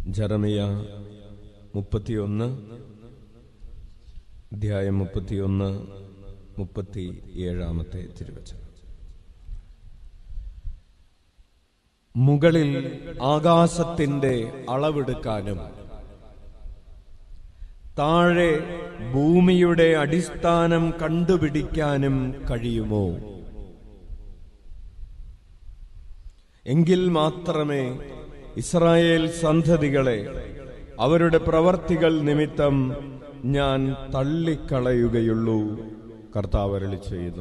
ജറമിയ മുപ്പത്തിയൊന്ന് അധ്യായം മുപ്പത്തിയൊന്ന് മുപ്പത്തി ഏഴാമത്തെ തിരുവചനം മുകളിൽ ആകാശത്തിന്റെ അളവെടുക്കാനും താഴെ ഭൂമിയുടെ അടിസ്ഥാനം കണ്ടുപിടിക്കാനും കഴിയുമോ എങ്കിൽ മാത്രമേ ഇസ്രായേൽ സന്തതികളെ അവരുടെ പ്രവർത്തികൾ നിമിത്തം ഞാൻ തള്ളിക്കളയുകയുള്ളൂ കർത്താവ് അരുളി ചെയ്യുന്നു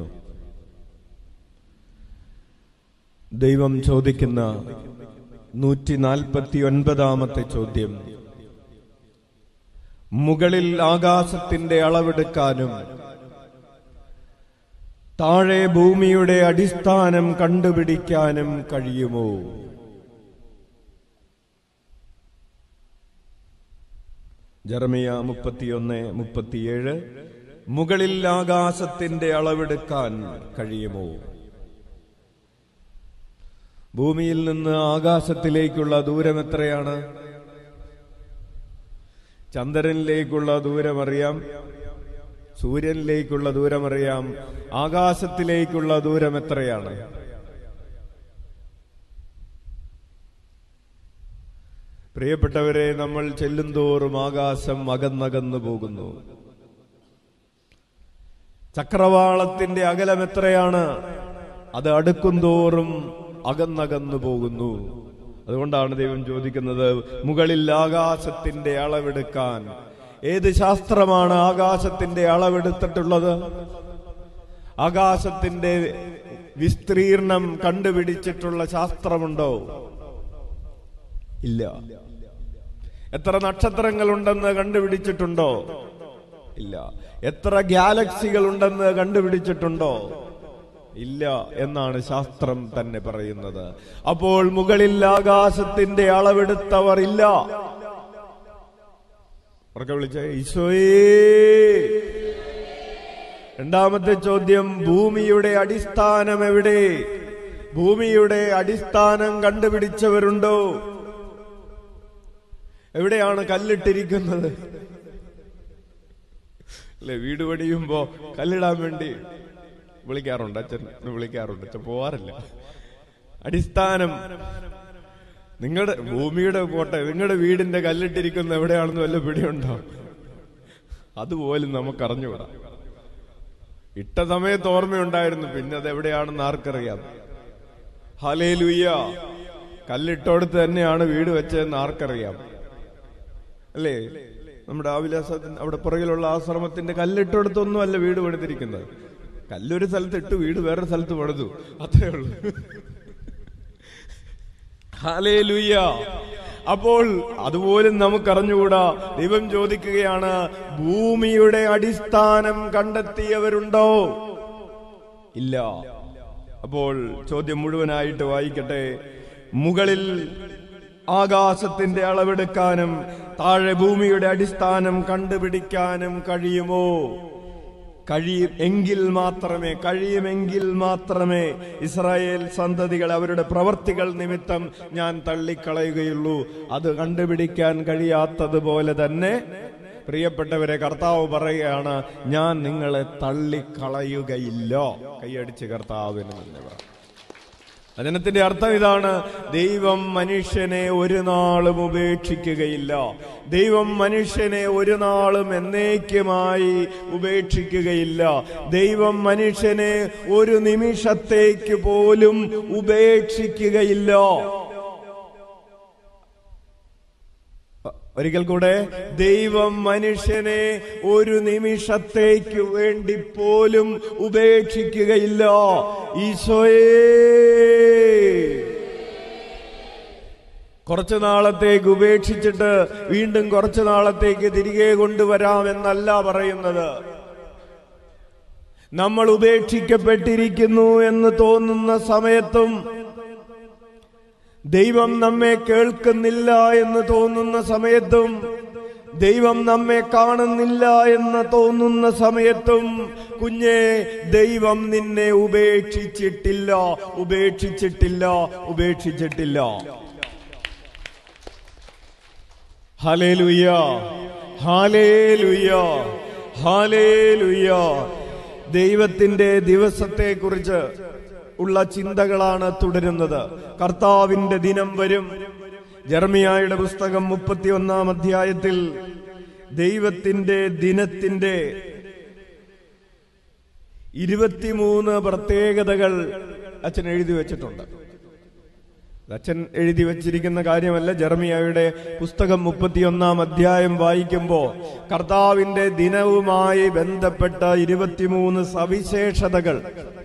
ദൈവം ചോദിക്കുന്ന നൂറ്റി നാൽപ്പത്തി ഒൻപതാമത്തെ ചോദ്യം മുകളിൽ ആകാശത്തിന്റെ അളവെടുക്കാനും താഴെ ഭൂമിയുടെ അടിസ്ഥാനം കണ്ടുപിടിക്കാനും കഴിയുമോ ജർമിയ മുപ്പത്തിയൊന്ന് മുപ്പത്തിയേഴ് മുകളിൽ ആകാശത്തിന്റെ അളവെടുക്കാൻ കഴിയുമോ ഭൂമിയിൽ നിന്ന് ആകാശത്തിലേക്കുള്ള ദൂരം എത്രയാണ് ചന്ദ്രനിലേക്കുള്ള ദൂരം അറിയാം സൂര്യനിലേക്കുള്ള ദൂരം അറിയാം ആകാശത്തിലേക്കുള്ള ദൂരം എത്രയാണ് പ്രിയപ്പെട്ടവരെ നമ്മൾ ചെല്ലുന്തോറും ആകാശം അകന്നകന്നു പോകുന്നു ചക്രവാളത്തിന്റെ അകലം എത്രയാണ് അത് അടുക്കുംതോറും അകന്നകന്നു പോകുന്നു അതുകൊണ്ടാണ് ദൈവം ചോദിക്കുന്നത് മുകളിൽ ആകാശത്തിന്റെ അളവെടുക്കാൻ ഏത് ശാസ്ത്രമാണ് ആകാശത്തിന്റെ അളവെടുത്തിട്ടുള്ളത് ആകാശത്തിന്റെ വിസ്തീർണം കണ്ടുപിടിച്ചിട്ടുള്ള ശാസ്ത്രമുണ്ടോ ഇല്ല എത്ര നക്ഷത്രങ്ങൾ ഉണ്ടെന്ന് കണ്ടുപിടിച്ചിട്ടുണ്ടോ ഇല്ല എത്ര ഗാലക്സികൾ ഉണ്ടെന്ന് കണ്ടുപിടിച്ചിട്ടുണ്ടോ ഇല്ല എന്നാണ് ശാസ്ത്രം തന്നെ പറയുന്നത് അപ്പോൾ മുകളിൽ ആകാശത്തിന്റെ അളവെടുത്തവർ ഇല്ല ഉറക്കെ വിളിച്ച ഈശോയേ രണ്ടാമത്തെ ചോദ്യം ഭൂമിയുടെ അടിസ്ഥാനം എവിടെ ഭൂമിയുടെ അടിസ്ഥാനം കണ്ടുപിടിച്ചവരുണ്ടോ എവിടെയാണ് കല്ലിട്ടിരിക്കുന്നത് അല്ലെ വീട് പണിയുമ്പോ കല്ലിടാൻ വേണ്ടി വിളിക്കാറുണ്ട് അച്ഛൻ വിളിക്കാറുണ്ട് അച്ഛൻ പോവാറില്ല അടിസ്ഥാനം നിങ്ങളുടെ ഭൂമിയുടെ പോട്ടെ നിങ്ങളുടെ വീടിന്റെ കല്ലിട്ടിരിക്കുന്ന എവിടെയാണെന്ന് വല്ല പിടിയുണ്ടോ അതുപോലും നമുക്ക് അറിഞ്ഞുകൂടാ ഇട്ട സമയത്ത് ഓർമ്മയുണ്ടായിരുന്നു പിന്നെ അത് എവിടെയാണെന്ന് ആർക്കറിയാം ഹലേ ലുയ്യ കല്ലിട്ടോടത്ത് തന്നെയാണ് വീട് വെച്ചതെന്ന് ആർക്കറിയാം അല്ലേ നമ്മുടെ ആവിലാസത്തിന് അവിടെ പുറകിലുള്ള ആശ്രമത്തിന്റെ കല്ലിട്ടോടത്തൊന്നും അല്ല വീട് പണിതിരിക്കുന്നത് കല്ലൊരു സ്ഥലത്ത് ഇട്ട് വീട് വേറെ സ്ഥലത്ത് പണിതു അത്രേ ഉള്ളൂ ഹാലേ ലുയ്യ അപ്പോൾ അതുപോലും നമുക്കറിഞ്ഞുകൂടാ ദൈവം ചോദിക്കുകയാണ് ഭൂമിയുടെ അടിസ്ഥാനം കണ്ടെത്തിയവരുണ്ടോ ഇല്ല അപ്പോൾ ചോദ്യം മുഴുവനായിട്ട് വായിക്കട്ടെ മുകളിൽ ആകാശത്തിന്റെ അളവെടുക്കാനും താഴെ ഭൂമിയുടെ അടിസ്ഥാനം കണ്ടുപിടിക്കാനും കഴിയുമോ കഴിയും എങ്കിൽ മാത്രമേ കഴിയുമെങ്കിൽ മാത്രമേ ഇസ്രായേൽ സന്തതികൾ അവരുടെ പ്രവർത്തികൾ നിമിത്തം ഞാൻ തള്ളിക്കളയുകയുള്ളൂ അത് കണ്ടുപിടിക്കാൻ കഴിയാത്തതുപോലെ തന്നെ പ്രിയപ്പെട്ടവരെ കർത്താവ് പറയുകയാണ് ഞാൻ നിങ്ങളെ തള്ളിക്കളയുകയില്ല കൈയടിച്ച് കർത്താവിന് തന്നെ പറ വചനത്തിന്റെ അർത്ഥം ഇതാണ് ദൈവം മനുഷ്യനെ ഒരു നാളും ഉപേക്ഷിക്കുകയില്ല ദൈവം മനുഷ്യനെ ഒരു നാളും എന്നേക്കുമായി ഉപേക്ഷിക്കുകയില്ല ദൈവം മനുഷ്യനെ ഒരു നിമിഷത്തേക്ക് പോലും ഉപേക്ഷിക്കുകയില്ല ഒരിക്കൽ കൂടെ ദൈവം മനുഷ്യനെ ഒരു നിമിഷത്തേക്ക് വേണ്ടി പോലും ഉപേക്ഷിക്കുകയില്ല ഈശോയേ കുറച്ചു നാളത്തേക്ക് ഉപേക്ഷിച്ചിട്ട് വീണ്ടും കുറച്ചു നാളത്തേക്ക് തിരികെ കൊണ്ടുവരാമെന്നല്ല പറയുന്നത് നമ്മൾ ഉപേക്ഷിക്കപ്പെട്ടിരിക്കുന്നു എന്ന് തോന്നുന്ന സമയത്തും ദൈവം നമ്മെ കേൾക്കുന്നില്ല എന്ന് തോന്നുന്ന സമയത്തും ദൈവം നമ്മെ കാണുന്നില്ല എന്ന് തോന്നുന്ന സമയത്തും കുഞ്ഞെ ദൈവം നിന്നെ ഉപേക്ഷിച്ചിട്ടില്ല ഉപേക്ഷിച്ചിട്ടില്ല ഉപേക്ഷിച്ചിട്ടില്ല ഹാലേലുയ്യ ഹാലേലുയ്യ ഹാലേലുയ്യ ദൈവത്തിന്റെ ദിവസത്തെക്കുറിച്ച് ഉള്ള ചിന്തകളാണ് തുടരുന്നത് കർത്താവിന്റെ ദിനം വരും ജർമിയായുടെ പുസ്തകം മുപ്പത്തിയൊന്നാം അധ്യായത്തിൽ ദൈവത്തിന്റെ ദിനത്തിന്റെ ഇരുപത്തിമൂന്ന് പ്രത്യേകതകൾ അച്ഛൻ എഴുതി വെച്ചിട്ടുണ്ട് അച്ഛൻ എഴുതി വച്ചിരിക്കുന്ന കാര്യമല്ല ജർമിയയുടെ പുസ്തകം മുപ്പത്തിയൊന്നാം അധ്യായം വായിക്കുമ്പോ കർത്താവിന്റെ ദിനവുമായി ബന്ധപ്പെട്ട ഇരുപത്തിമൂന്ന് സവിശേഷതകൾ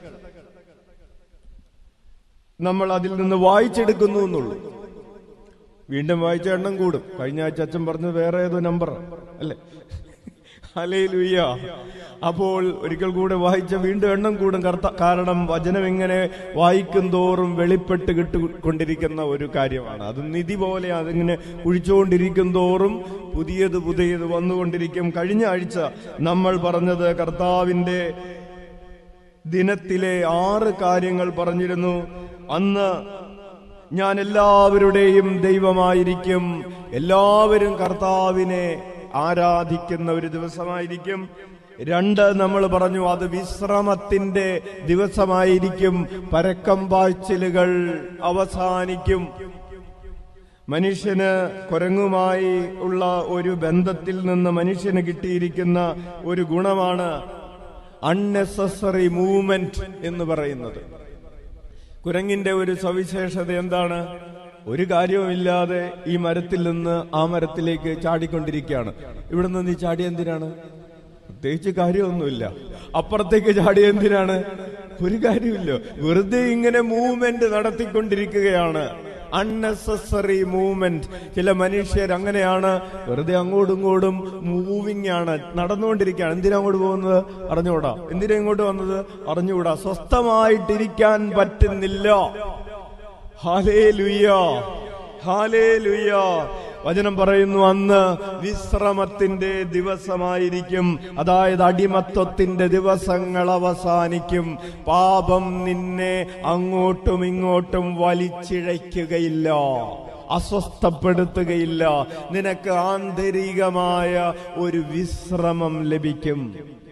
നമ്മൾ അതിൽ നിന്ന് വായിച്ചെടുക്കുന്നു എന്നുള്ളൂ വീണ്ടും വായിച്ച എണ്ണം കൂടും കഴിഞ്ഞ ആഴ്ച അച്ഛൻ പറഞ്ഞത് വേറെ ഏതോ നമ്പർ അല്ലേ ഹലേലുയ്യ അപ്പോൾ ഒരിക്കൽ കൂടെ വായിച്ച വീണ്ടും എണ്ണം കൂടും കർത്ത കാരണം വചനം ഇങ്ങനെ വായിക്കും തോറും വെളിപ്പെട്ട് കിട്ടുകൊണ്ടിരിക്കുന്ന ഒരു കാര്യമാണ് അത് നിധി പോലെ അതിങ്ങനെ കുഴിച്ചുകൊണ്ടിരിക്കും തോറും പുതിയത് പുതിയത് വന്നുകൊണ്ടിരിക്കും കഴിഞ്ഞ ആഴ്ച നമ്മൾ പറഞ്ഞത് കർത്താവിന്റെ ദിനത്തിലെ ആറ് കാര്യങ്ങൾ പറഞ്ഞിരുന്നു അന്ന് ഞാൻ എല്ലാവരുടെയും ദൈവമായിരിക്കും എല്ലാവരും കർത്താവിനെ ആരാധിക്കുന്ന ഒരു ദിവസമായിരിക്കും രണ്ട് നമ്മൾ പറഞ്ഞു അത് വിശ്രമത്തിന്റെ ദിവസമായിരിക്കും പരക്കം പാഴ്ചലുകൾ അവസാനിക്കും മനുഷ്യന് കുരങ്ങുമായി ഉള്ള ഒരു ബന്ധത്തിൽ നിന്ന് മനുഷ്യന് കിട്ടിയിരിക്കുന്ന ഒരു ഗുണമാണ് അൺനെസസറി മൂവ്മെന്റ് എന്ന് പറയുന്നത് കുരങ്ങിന്റെ ഒരു സവിശേഷത എന്താണ് ഒരു കാര്യവുമില്ലാതെ ഈ മരത്തിൽ നിന്ന് ആ മരത്തിലേക്ക് ചാടിക്കൊണ്ടിരിക്കുകയാണ് ഇവിടെ നിന്ന് ഈ ചാടി എന്തിനാണ് പ്രത്യേകിച്ച് കാര്യമൊന്നുമില്ല അപ്പുറത്തേക്ക് ചാടി എന്തിനാണ് ഒരു കാര്യമില്ല വെറുതെ ഇങ്ങനെ മൂവ്മെന്റ് നടത്തിക്കൊണ്ടിരിക്കുകയാണ് അൺനെസസറി മൂവ്മെന്റ് ചില മനുഷ്യർ അങ്ങനെയാണ് വെറുതെ അങ്ങോട്ടും ഇങ്ങോട്ടും മൂവിങ് ആണ് നടന്നുകൊണ്ടിരിക്കുകയാണ് എന്തിനാ അങ്ങോട്ട് പോകുന്നത് അറിഞ്ഞുകൂടാ എന്തിനാ ഇങ്ങോട്ട് വന്നത് അറിഞ്ഞുകൂടാ സ്വസ്ഥമായിട്ടിരിക്കാൻ പറ്റുന്നില്ല ഹാലേ ലുയ്യ ഹാലേ ലുയ്യ വചനം പറയുന്നു അന്ന് വിശ്രമത്തിന്റെ ദിവസമായിരിക്കും അതായത് അടിമത്വത്തിന്റെ ദിവസങ്ങൾ അവസാനിക്കും പാപം നിന്നെ അങ്ങോട്ടും ഇങ്ങോട്ടും വലിച്ചിഴയ്ക്കുകയില്ല അസ്വസ്ഥപ്പെടുത്തുകയില്ല നിനക്ക് ആന്തരികമായ ഒരു വിശ്രമം ലഭിക്കും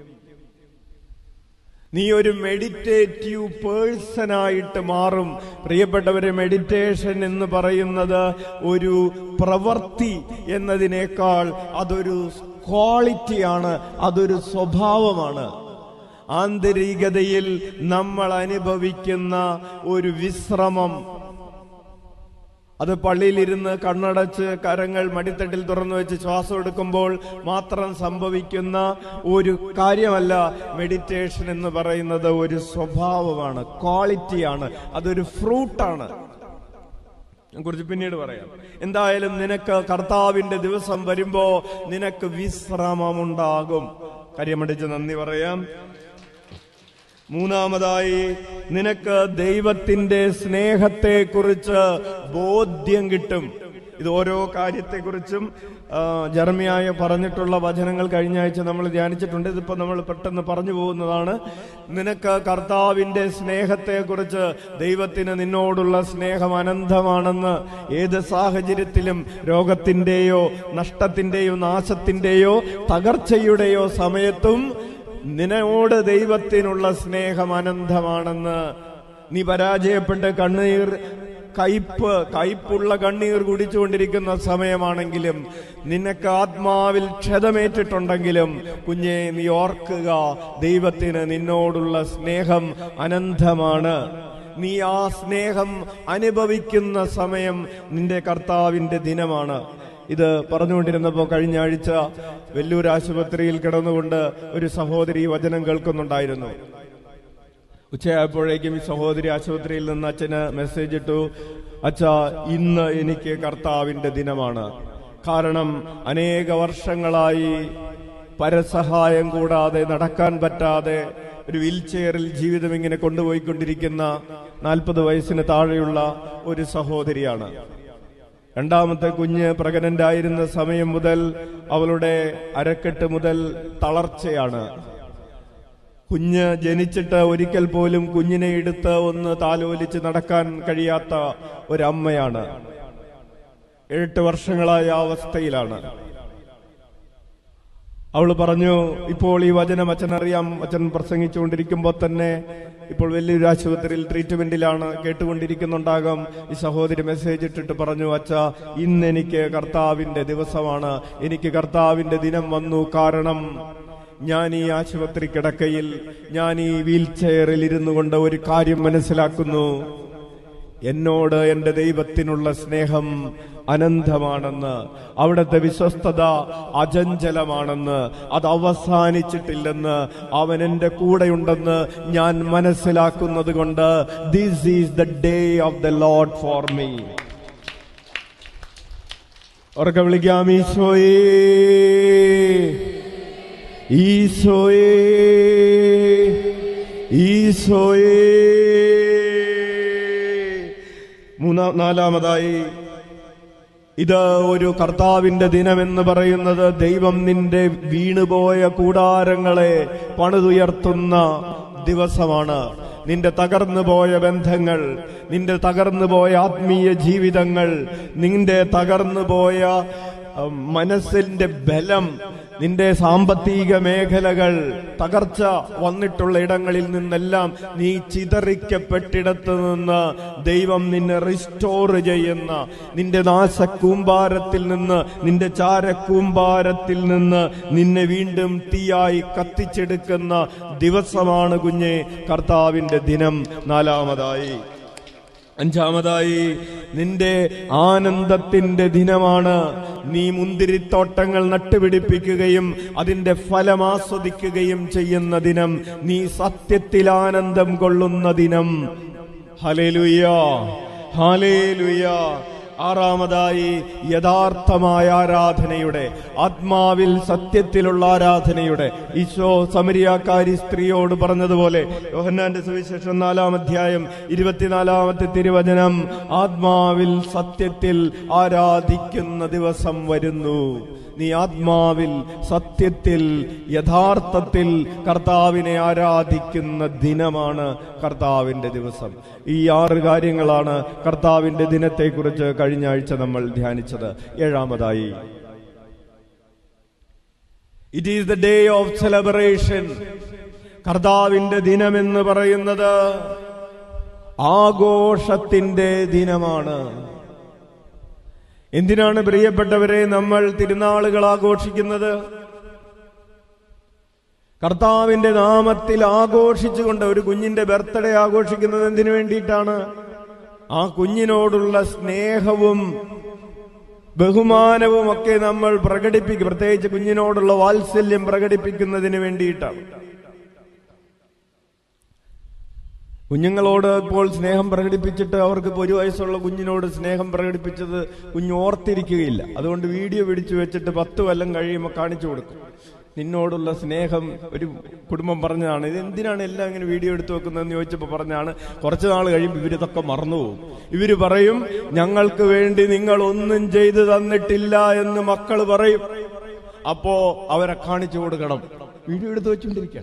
നീ ഒരു മെഡിറ്റേറ്റീവ് പേഴ്സൺ ആയിട്ട് മാറും പ്രിയപ്പെട്ടവരെ മെഡിറ്റേഷൻ എന്ന് പറയുന്നത് ഒരു പ്രവൃത്തി എന്നതിനേക്കാൾ അതൊരു ക്വാളിറ്റിയാണ് അതൊരു സ്വഭാവമാണ് ആന്തരികതയിൽ നമ്മൾ അനുഭവിക്കുന്ന ഒരു വിശ്രമം അത് പള്ളിയിലിരുന്ന് കണ്ണടച്ച് കരങ്ങൾ മടിത്തട്ടിൽ തുറന്നു വെച്ച് ശ്വാസം എടുക്കുമ്പോൾ മാത്രം സംഭവിക്കുന്ന ഒരു കാര്യമല്ല മെഡിറ്റേഷൻ എന്ന് പറയുന്നത് ഒരു സ്വഭാവമാണ് ക്വാളിറ്റിയാണ് അതൊരു ഫ്രൂട്ടാണ് കുറിച്ച് പിന്നീട് പറയാം എന്തായാലും നിനക്ക് കർത്താവിന്റെ ദിവസം വരുമ്പോ നിനക്ക് വിശ്രമമുണ്ടാകും കാര്യമടിച്ച് നന്ദി പറയാം മൂന്നാമതായി നിനക്ക് ദൈവത്തിന്റെ സ്നേഹത്തെക്കുറിച്ച് ബോധ്യം കിട്ടും ഇത് ഓരോ കാര്യത്തെക്കുറിച്ചും ആ, ജർമ്മിയായ പറഞ്ഞിട്ടുള്ള വചനങ്ങൾ കഴിഞ്ഞ ആഴ്ച നമ്മൾ ധ്യാനിച്ചിട്ടുണ്ട് ഇതിപ്പോ നമ്മൾ പെട്ടെന്ന് പറഞ്ഞു പോകുന്നതാണ് നിനക്ക് കർത്താവിന്റെ സ്നേഹത്തെക്കുറിച്ച് ദൈവത്തിന് നിന്നോടുള്ള സ്നേഹം അനന്തമാണെന്ന് ഏത് സാഹചര്യത്തിലും രോഗത്തിന്റെയോ നഷ്ടത്തിന്റെയോ നാശത്തിന്റെയോ തകർച്ചയുടെയോ സമയത്തും നിന്നോട് ദൈവത്തിനുള്ള സ്നേഹം അനന്തമാണെന്ന് നീ പരാജയപ്പെട്ട് കണ്ണീർ കയ്പ് കയ്പുള്ള കണ്ണീർ കുടിച്ചുകൊണ്ടിരിക്കുന്ന സമയമാണെങ്കിലും നിനക്ക് ആത്മാവിൽ ക്ഷതമേറ്റിട്ടുണ്ടെങ്കിലും കുഞ്ഞെ നീ ഓർക്കുക ദൈവത്തിന് നിന്നോടുള്ള സ്നേഹം അനന്തമാണ് നീ ആ സ്നേഹം അനുഭവിക്കുന്ന സമയം നിന്റെ കർത്താവിന്റെ ദിനമാണ് ഇത് പറഞ്ഞുകൊണ്ടിരുന്നപ്പോൾ കഴിഞ്ഞ ആഴ്ച വെല്ലൂർ ആശുപത്രിയിൽ കിടന്നുകൊണ്ട് ഒരു സഹോദരി വചനം കേൾക്കുന്നുണ്ടായിരുന്നു ഉച്ചയായപ്പോഴേക്കും ഈ സഹോദരി ആശുപത്രിയിൽ നിന്ന് അച്ഛന് മെസ്സേജ് ഇട്ടു അച്ഛ ഇന്ന് എനിക്ക് കർത്താവിന്റെ ദിനമാണ് കാരണം അനേക വർഷങ്ങളായി പരസഹായം കൂടാതെ നടക്കാൻ പറ്റാതെ ഒരു വീൽ ചെയറിൽ ജീവിതം ഇങ്ങനെ കൊണ്ടുപോയിക്കൊണ്ടിരിക്കുന്ന നാൽപ്പത് വയസ്സിന് താഴെയുള്ള ഒരു സഹോദരിയാണ് രണ്ടാമത്തെ കുഞ്ഞ് പ്രഗ്നന്റ് ആയിരുന്ന സമയം മുതൽ അവളുടെ അരക്കെട്ട് മുതൽ തളർച്ചയാണ് കുഞ്ഞ് ജനിച്ചിട്ട് ഒരിക്കൽ പോലും കുഞ്ഞിനെ എടുത്ത് ഒന്ന് താലോലിച്ച് നടക്കാൻ കഴിയാത്ത ഒരമ്മയാണ് ഏഴെട്ട് വർഷങ്ങളായ ആ അവസ്ഥയിലാണ് അവൾ പറഞ്ഞു ഇപ്പോൾ ഈ വചനം അച്ഛൻ അറിയാം അച്ഛൻ പ്രസംഗിച്ചുകൊണ്ടിരിക്കുമ്പോൾ തന്നെ ഇപ്പോൾ വലിയൊരു ആശുപത്രിയിൽ ട്രീറ്റ്മെന്റിലാണ് കേട്ടുകൊണ്ടിരിക്കുന്നുണ്ടാകാം ഈ സഹോദരി മെസ്സേജ് ഇട്ടിട്ട് പറഞ്ഞു അച്ഛ ഇന്ന് എനിക്ക് കർത്താവിന്റെ ദിവസമാണ് എനിക്ക് കർത്താവിന്റെ ദിനം വന്നു കാരണം ഞാൻ ഈ ആശുപത്രി കിടക്കയിൽ ഞാൻ ഈ വീൽ ചെയറിൽ ഇരുന്നു കൊണ്ട് ഒരു കാര്യം മനസ്സിലാക്കുന്നു എന്നോട് എന്റെ ദൈവത്തിനുള്ള സ്നേഹം അനന്തമാണെന്ന് അവിടുത്തെ വിശ്വസ്തത അചഞ്ചലമാണെന്ന് അത് അവസാനിച്ചിട്ടില്ലെന്ന് അവൻ എന്റെ കൂടെയുണ്ടെന്ന് ഞാൻ മനസ്സിലാക്കുന്നത് കൊണ്ട് this is the day of the lord for me ഉറക്കെ വിളിക്കാം ഈശോയേ ഈശോയേ ഈശോയേ മൂന്നാ നാലാമതായി ഇത് ഒരു കർത്താവിന്റെ ദിനമെന്ന് പറയുന്നത് ദൈവം നിന്റെ വീണുപോയ കൂടാരങ്ങളെ പണിതുയർത്തുന്ന ദിവസമാണ് നിന്റെ തകർന്നു പോയ ബന്ധങ്ങൾ നിന്റെ തകർന്നു പോയ ആത്മീയ ജീവിതങ്ങൾ നിന്റെ തകർന്നു പോയ അഹ്, മനസ്സിന്റെ ബലം നിന്റെ സാമ്പത്തിക മേഖലകൾ തകർച്ച വന്നിട്ടുള്ള ഇടങ്ങളിൽ നിന്നെല്ലാം നീ ചിതറിക്കപ്പെട്ടിടത്ത് നിന്ന് ദൈവം നിന്നെ റിസ്റ്റോർ ചെയ്യുന്ന നിന്റെ നാശക്കൂമ്പാരത്തിൽ നിന്ന് നിന്റെ ചാരക്കൂമ്പാരത്തിൽ നിന്ന് നിന്നെ വീണ്ടും തീയായി കത്തിച്ചെടുക്കുന്ന ദിവസമാണ് കുഞ്ഞെ കർത്താവിന്റെ ദിനം നാലാമതായി അഞ്ചാമതായി നിന്റെ ആനന്ദത്തിന്റെ ദിനമാണ് നീ മുന്തിരിത്തോട്ടങ്ങൾ നട്ടുപിടിപ്പിക്കുകയും അതിന്റെ ഫലം ആസ്വദിക്കുകയും ചെയ്യുന്ന ദിനം നീ സത്യത്തിൽ ആനന്ദം കൊള്ളുന്ന ദിനം ഹലേലുയ്യ ഹാലേലുയ്യ ആറാമതായി യഥാർത്ഥമായ ആരാധനയുടെ ആത്മാവിൽ സത്യത്തിലുള്ള ആരാധനയുടെ ഈശോ സമരിയാക്കാരി സ്ത്രീയോട് പറഞ്ഞതുപോലെ യോഹന്നാന്റെ സുവിശേഷം നാലാം അധ്യായം ഇരുപത്തിനാലാമത്തെ തിരുവചനം ആത്മാവിൽ സത്യത്തിൽ ആരാധിക്കുന്ന ദിവസം വരുന്നു നീ ആത്മാവിൽ സത്യത്തിൽ യഥാർത്ഥത്തിൽ കർത്താവിനെ ആരാധിക്കുന്ന ദിനമാണ് കർത്താവിന്റെ ദിവസം ഈ ആറ് കാര്യങ്ങളാണ് കർത്താവിന്റെ ദിനത്തെക്കുറിച്ച് കഴിഞ്ഞ ആഴ്ച നമ്മൾ ധ്യാനിച്ചത് ഏഴാമതായി it is the day of celebration കർത്താവിന്റെ ദിനമെന്ന് പറയുന്നത് ആഘോഷത്തിന്റെ ദിനമാണ് എന്തിനാണ് പ്രിയപ്പെട്ടവരെ നമ്മൾ തിരുനാളുകൾ ആഘോഷിക്കുന്നത് കർത്താവിന്റെ നാമത്തിൽ ആഘോഷിച്ചുകൊണ്ട് ഒരു കുഞ്ഞിന്റെ ബർത്ത്ഡേ ആഘോഷിക്കുന്നത് എന്തിനു വേണ്ടിയിട്ടാണ് ആ കുഞ്ഞിനോടുള്ള സ്നേഹവും ബഹുമാനവും ഒക്കെ നമ്മൾ പ്രകടിപ്പിക്കും പ്രത്യേകിച്ച് കുഞ്ഞിനോടുള്ള വാത്സല്യം പ്രകടിപ്പിക്കുന്നതിന് വേണ്ടിയിട്ടാണ് കുഞ്ഞുങ്ങളോട് ഇപ്പോൾ സ്നേഹം പ്രകടിപ്പിച്ചിട്ട് അവർക്ക് ഇപ്പോൾ ഒരു വയസ്സുള്ള കുഞ്ഞിനോട് സ്നേഹം പ്രകടിപ്പിച്ചത് കുഞ്ഞ് ഓർത്തിരിക്കുകയില്ല അതുകൊണ്ട് വീഡിയോ പിടിച്ചു വെച്ചിട്ട് പത്ത് കൊല്ലം കഴിയുമ്പോൾ കാണിച്ചു കൊടുക്കും നിന്നോടുള്ള സ്നേഹം ഒരു കുടുംബം പറഞ്ഞതാണ് ഇത് എന്തിനാണ് എല്ലാം ഇങ്ങനെ വീഡിയോ എടുത്തു വെക്കുന്നതെന്ന് ചോദിച്ചപ്പോൾ പറഞ്ഞാണ് കുറച്ചു നാൾ കഴിയുമ്പോൾ ഇവരിതൊക്കെ മറന്നുപോകും ഇവര് പറയും ഞങ്ങൾക്ക് വേണ്ടി നിങ്ങൾ ഒന്നും ചെയ്തു തന്നിട്ടില്ല എന്ന് മക്കൾ പറയും അപ്പോ അവരെ കാണിച്ചു കൊടുക്കണം വീഡിയോ എടുത്തു വെച്ചുകൊണ്ടിരിക്കുക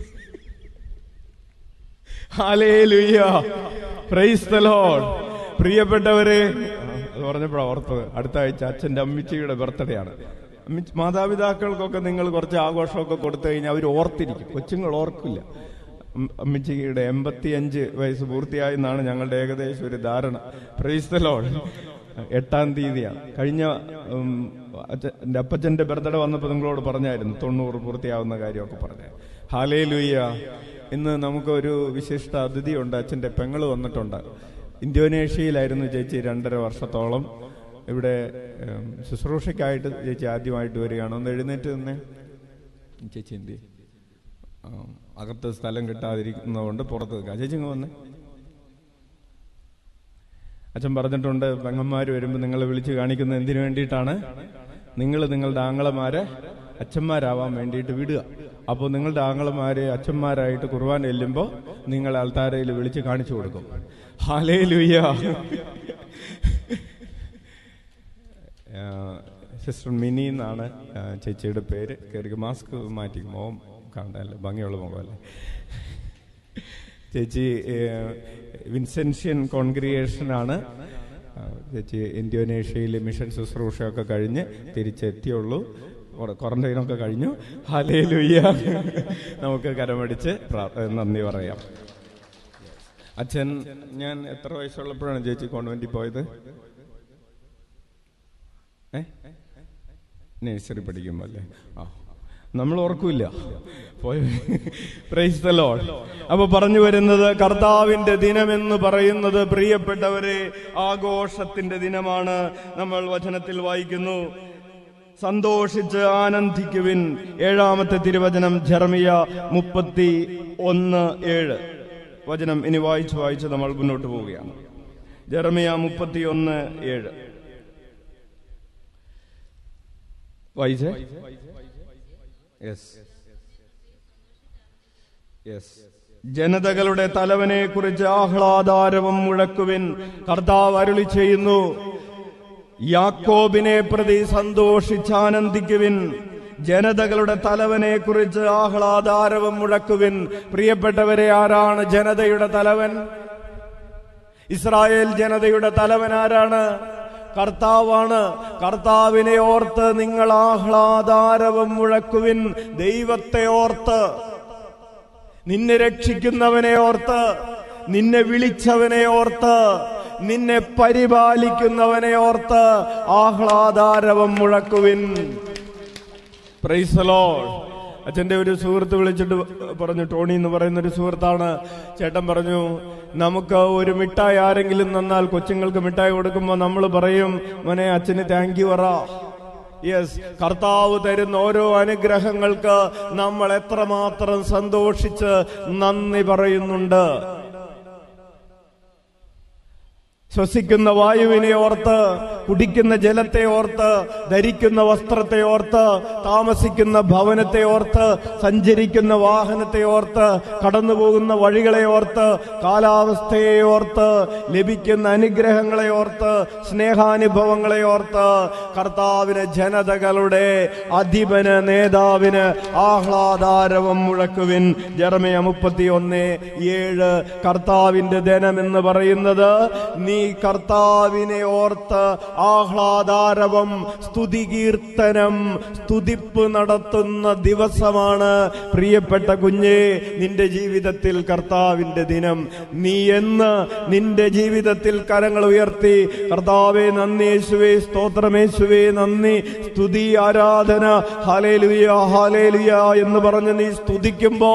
ഹാലേലുയ്യ പ്രൈസ് ദ ലോർഡ് പ്രിയപ്പെട്ടവരെ അത് പറഞ്ഞപ്പോഴാണ് ഓർത്തത് അടുത്ത ആഴ്ച അച്ഛന്റെ അമ്മിച്ചിയുടെ ബർത്ത്ഡേ ആണ് അമ്മിച്ചി മാതാപിതാക്കൾക്കൊക്കെ നിങ്ങൾ കുറച്ച് ആഘോഷമൊക്കെ കൊടുത്തു കഴിഞ്ഞാൽ അവർ ഓർത്തിരിക്കും കൊച്ചുങ്ങൾ ഓർക്കില്ല അം- അമ്മിച്ചിയുടെ എൺപത്തിയഞ്ച് വയസ്സ് പൂർത്തിയായി എന്നാണ് ഞങ്ങളുടെ ഏകദേശം ഒരു ധാരണ പ്രൈസ് ദ ലോർഡ് എട്ടാം തീയതിയാണ് കഴിഞ്ഞ ഉം, അച്ഛ- എന്റെ അപ്പച്ചന്റെ ബർത്ത്ഡേ വന്നപ്പോൾ നിങ്ങളോട് പറഞ്ഞായിരുന്നു തൊണ്ണൂറ് പൂർത്തിയാവുന്ന കാര്യമൊക്കെ പറഞ്ഞു ഹാലേ ലുയ്യ ഇന്ന് നമുക്കൊരു വിശിഷ്ട അതിഥിയുണ്ട് അച്ഛന്റെ പെങ്ങള് വന്നിട്ടുണ്ട് ഇന്തോനേഷ്യയിലായിരുന്നു ചേച്ചി രണ്ടര വർഷത്തോളം ഇവിടെ ഉം, ശുശ്രൂഷയ്ക്കായിട്ട് ചേച്ചി ആദ്യമായിട്ട് വരികയാണ് ഒന്ന് എഴുന്നേറ്റ് തന്നെ ചേച്ചി എന്ത് ചെയ്യും? ആ, അകത്ത് സ്ഥലം കിട്ടാതിരിക്കുന്നതുകൊണ്ട് പുറത്ത് നിൽക്കാം ചേച്ചി ഇങ്ങ് വന്നേ അച്ഛൻ പറഞ്ഞിട്ടുണ്ട് പെങ്ങന്മാർ വരുമ്പോൾ നിങ്ങളെ വിളിച്ച് കാണിക്കുന്നത് എന്തിനു വേണ്ടിയിട്ടാണ് നിങ്ങൾ നിങ്ങളുടെ ആങ്ങളമാരെ അച്ഛന്മാരാവാൻ വേണ്ടിയിട്ട് വിടുക അപ്പോൾ നിങ്ങളുടെ ആങ്ങളമാരെ അച്ഛന്മാരായിട്ട് കുർബാന ചെല്ലുമ്പോൾ നിങ്ങൾ ആൾത്താരയിൽ വിളിച്ച് കാണിച്ചു കൊടുക്കും ഹാലേ ലുയ്യ സിസ്റ്റർ മിനി എന്നാണ് ആ, ചേച്ചിയുടെ പേര് കയറി മാസ്ക് മാറ്റി മോം കണ്ടല്ലേ ഭംഗിയുള്ള മുഖമല്ലേ ചേച്ചി ഏഹ്, വിൻസെൻഷ്യൻ കോൺഗ്രിഗേഷനാണ് ആ, ചേച്ചി ഇന്തോനേഷ്യയിലെ മിഷൻ ശുശ്രൂഷയൊക്കെ കഴിഞ്ഞ് തിരിച്ചെത്തിയുള്ളൂ ക്വാറന്റൈനൊക്കെ കഴിഞ്ഞു ഹലേ ലുയ്യ നമുക്ക് കരമടിച്ച് പ്രാ- നന്ദി പറയാം അച്ഛൻ ഞാൻ എത്ര വയസ്സുള്ളപ്പോഴാണ് ചേച്ചി കോൺവെന്റിൽ പോയത് ഏ നഴ്സറി പഠിക്കുമ്പോ അല്ലേ ആ നമ്മൾ ഓർക്കൂല പോയ പ്രൈസ് ദ ലോർഡ് അപ്പൊ പറഞ്ഞു വരുന്നത് കർത്താവിന്റെ ദിനമെന്ന് പറയുന്നത് പ്രിയപ്പെട്ടവരെ ആഘോഷത്തിന്റെ ദിനമാണ് നമ്മൾ വചനത്തിൽ വായിക്കുന്നു സന്തോഷിച്ച് ആനന്ദിക്കുവിൻ ഏഴാമത്തെ തിരുവചനം ജർമിയ മുപ്പത്തി ഒന്ന് ഏഴ് വചനം ഇനി വായിച്ച് വായിച്ച് നമ്മൾ മുന്നോട്ട് പോവുകയാണ് ജർമിയ മുപ്പത്തി ഒന്ന് ഏഴ് വായിച്ചേ യെസ് യെസ് ജനതകളുടെ തലവനെ കുറിച്ച് ആഹ്ലാദാരവം മുഴക്കുവിൻ കർത്താവ് അരുളി ചെയ്യുന്നു യാക്കോബിനെ പ്രതി സന്തോഷിച്ചാനന്ദിക്കുവിൻ ജനതകളുടെ തലവനെ കുറിച്ച് ആഹ്ലാദാരവം മുഴക്കുവിൻ പ്രിയപ്പെട്ടവരെ ആരാണ് ജനതയുടെ തലവൻ ഇസ്രായേൽ ജനതയുടെ തലവൻ ആരാണ് കർത്താവാണ് കർത്താവിനെ ഓർത്ത് നിങ്ങൾ ആഹ്ലാദാരവം മുഴക്കുവിൻ ദൈവത്തെ ഓർത്ത് നിന്നെ രക്ഷിക്കുന്നവനെ ഓർത്ത് നിന്നെ വിളിച്ചവനെ ഓർത്ത് നിന്നെ പരിപാലിക്കുന്നവനെ ഓർത്ത് ആഹ്ലാദാരവം മുഴക്കുവിൻ പ്രൈസലോ അച്ഛന്റെ ഒരു സുഹൃത്ത് വിളിച്ചിട്ട് പറഞ്ഞു ടോണി എന്ന് പറയുന്ന ഒരു സുഹൃത്താണ് ചേട്ടൻ പറഞ്ഞു നമുക്ക് ഒരു മിഠായി ആരെങ്കിലും തന്നാൽ കൊച്ചുങ്ങൾക്ക് മിഠായി കൊടുക്കുമ്പോൾ നമ്മൾ പറയും മോനെ അച്ഛന് താങ്ക് യു പറ യെസ് കർത്താവ് തരുന്ന ഓരോ അനുഗ്രഹങ്ങൾക്ക് നമ്മൾ എത്രമാത്രം സന്തോഷിച്ച് നന്ദി പറയുന്നുണ്ട് ശ്വസിക്കുന്ന വായുവിനെ ഓർത്ത് കുടിക്കുന്ന ജലത്തെ ഓർത്ത് ധരിക്കുന്ന വസ്ത്രത്തെ ഓർത്ത് താമസിക്കുന്ന ഭവനത്തെ ഓർത്ത് സഞ്ചരിക്കുന്ന വാഹനത്തെ ഓർത്ത് കടന്നുപോകുന്ന വഴികളെ ഓർത്ത് കാലാവസ്ഥയെ ഓർത്ത് ലഭിക്കുന്ന അനുഗ്രഹങ്ങളെ ഓർത്ത് സ്നേഹാനുഭവങ്ങളെ ഓർത്ത് കർത്താവിന് ജനതകളുടെ അധിപന് നേതാവിന് ആഹ്ലാദാരവം മുഴക്കുവിൻ ജർമയ മുപ്പത്തി ഒന്ന് ഏഴ് കർത്താവിന്റെ ധനം എന്ന് പറയുന്നത് നീ കർത്താവിനെ ഓർത്ത് ആഹ്ലാദാരവം സ്തുതികീർത്തനം സ്തുതിപ്പ് നടത്തുന്ന ദിവസമാണ് പ്രിയപ്പെട്ട കുഞ്ഞേ നിന്റെ ജീവിതത്തിൽ കർത്താവിന്റെ ദിനം നീ എന്ന് നിന്റെ ജീവിതത്തിൽ കരങ്ങൾ ഉയർത്തി കർത്താവെ നന്ദി യേശുവേ സ്തോത്രമേശുവേ നന്ദി സ്തുതി ആരാധന ഹാലേലുയ ഹാലേലുയ എന്ന് പറഞ്ഞ് നീ സ്തുതിക്കുമ്പോ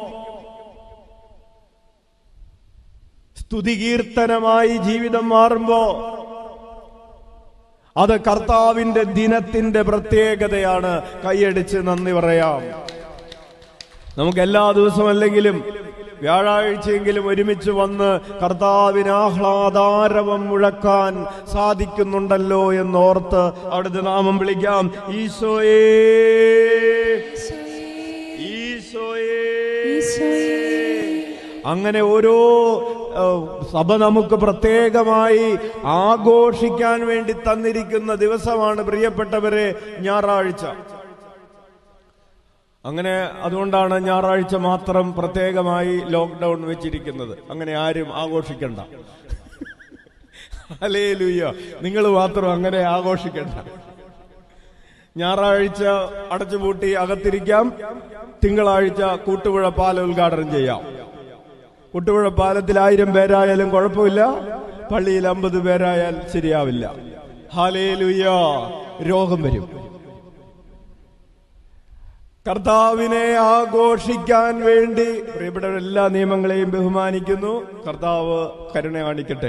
സ്തുതികീർത്തനമായി ജീവിതം മാറുമ്പോ അത് കർത്താവിന്റെ ദിനത്തിന്റെ പ്രത്യേകതയാണ് കൈയടിച്ച് നന്ദി പറയാം നമുക്ക് എല്ലാ ദിവസവും അല്ലെങ്കിലും വ്യാഴാഴ്ചയെങ്കിലും ഒരുമിച്ച് വന്ന് കർത്താവിന് ആഹ്ലാദാരവം മുഴക്കാൻ സാധിക്കുന്നുണ്ടല്ലോ എന്നോർത്ത് അവിടുത്തെ നാമം വിളിക്കാം ഈശോയേ ഈശോയേ അങ്ങനെ ഓരോ ഏഹ്, സഭ നമുക്ക് പ്രത്യേകമായി ആഘോഷിക്കാൻ വേണ്ടി തന്നിരിക്കുന്ന ദിവസമാണ് പ്രിയപ്പെട്ടവരെ ഞായറാഴ്ച അങ്ങനെ അതുകൊണ്ടാണ് ഞായറാഴ്ച മാത്രം പ്രത്യേകമായി ലോക്ക്ഡൌൺ വെച്ചിരിക്കുന്നത് അങ്ങനെ ആരും ആഘോഷിക്കണ്ട അലേ ലുയ്യ നിങ്ങൾ മാത്രം അങ്ങനെ ആഘോഷിക്കണ്ട ഞായറാഴ്ച അടച്ചുപൂട്ടി അകത്തിരിക്കാം തിങ്കളാഴ്ച കൂട്ടുപുഴ പാല ഉദ്ഘാടനം ചെയ്യാം കൂട്ടുപുഴ പാലത്തിൽ ആയിരം പേരായാലും കുഴപ്പമില്ല പള്ളിയിൽ അമ്പത് പേരായാൽ ശരിയാവില്ല ഹാലേ ലുയ്യ രോഗം വരും കർത്താവിനെ ആഘോഷിക്കാൻ വേണ്ടി പ്രിയപ്പെട്ട എല്ലാ നിയമങ്ങളെയും ബഹുമാനിക്കുന്നു കർത്താവ് കരുണ കാണിക്കട്ടെ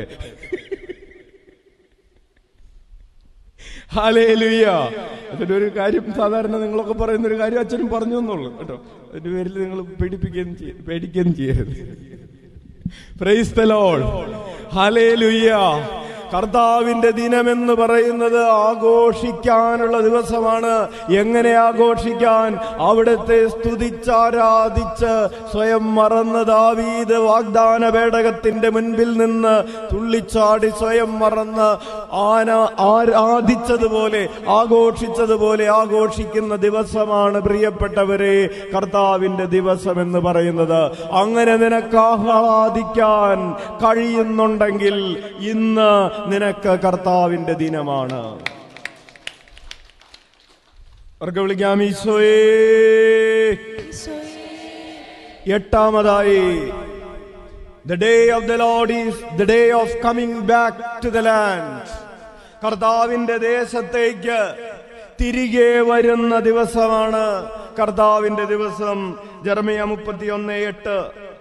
ഹാലേലുയ്യ അതിന്റെ ഒരു കാര്യം സാധാരണ നിങ്ങളൊക്കെ പറയുന്ന ഒരു കാര്യം അച്ഛനും പറഞ്ഞു എന്നുള്ളൂ കേട്ടോ അതിന്റെ പേരിൽ നിങ്ങൾ പേടിപ്പിക്കുകയും ചെയ്യ- പേടിക്കുകയും ചെയ്യരുത് പ്രൈസ് ദ ലോർഡ് ഹാലേലുയ്യ കർത്താവിന്റെ ദിനമെന്ന് പറയുന്നത് ആഘോഷിക്കാനുള്ള ദിവസമാണ് എങ്ങനെ ആഘോഷിക്കാൻ അവിടുത്തെ സ്തുതിച്ചാരാധിച്ച് സ്വയം മറന്ന ദാവീദ് വാഗ്ദാന പേടകത്തിന്റെ മുൻപിൽ നിന്ന് തുള്ളിച്ചാടി സ്വയം മറന്ന് ആന ആരാധിച്ചതുപോലെ ആഘോഷിച്ചതുപോലെ ആഘോഷിക്കുന്ന ദിവസമാണ് പ്രിയപ്പെട്ടവരെ കർത്താവിന്റെ ദിവസം എന്ന് പറയുന്നത് അങ്ങനെ നിനക്ക് ആഹ്ലാദിക്കാൻ കഴിയുന്നുണ്ടെങ്കിൽ ഇന്ന് നിനക്ക് കർത്താവിന്റെ ദിനമാണ് അവർക്ക് വിളിക്കാം ഈശോയേ എട്ടാമതായി the day of the lord is the day of coming back to the land കർത്താവിന്റെ ദേശത്തേക്ക് തിരികെ വരുന്ന ദിവസമാണ് കർത്താവിന്റെ ദിവസം ജർമിയ മുപ്പത്തിയൊന്ന് എട്ട്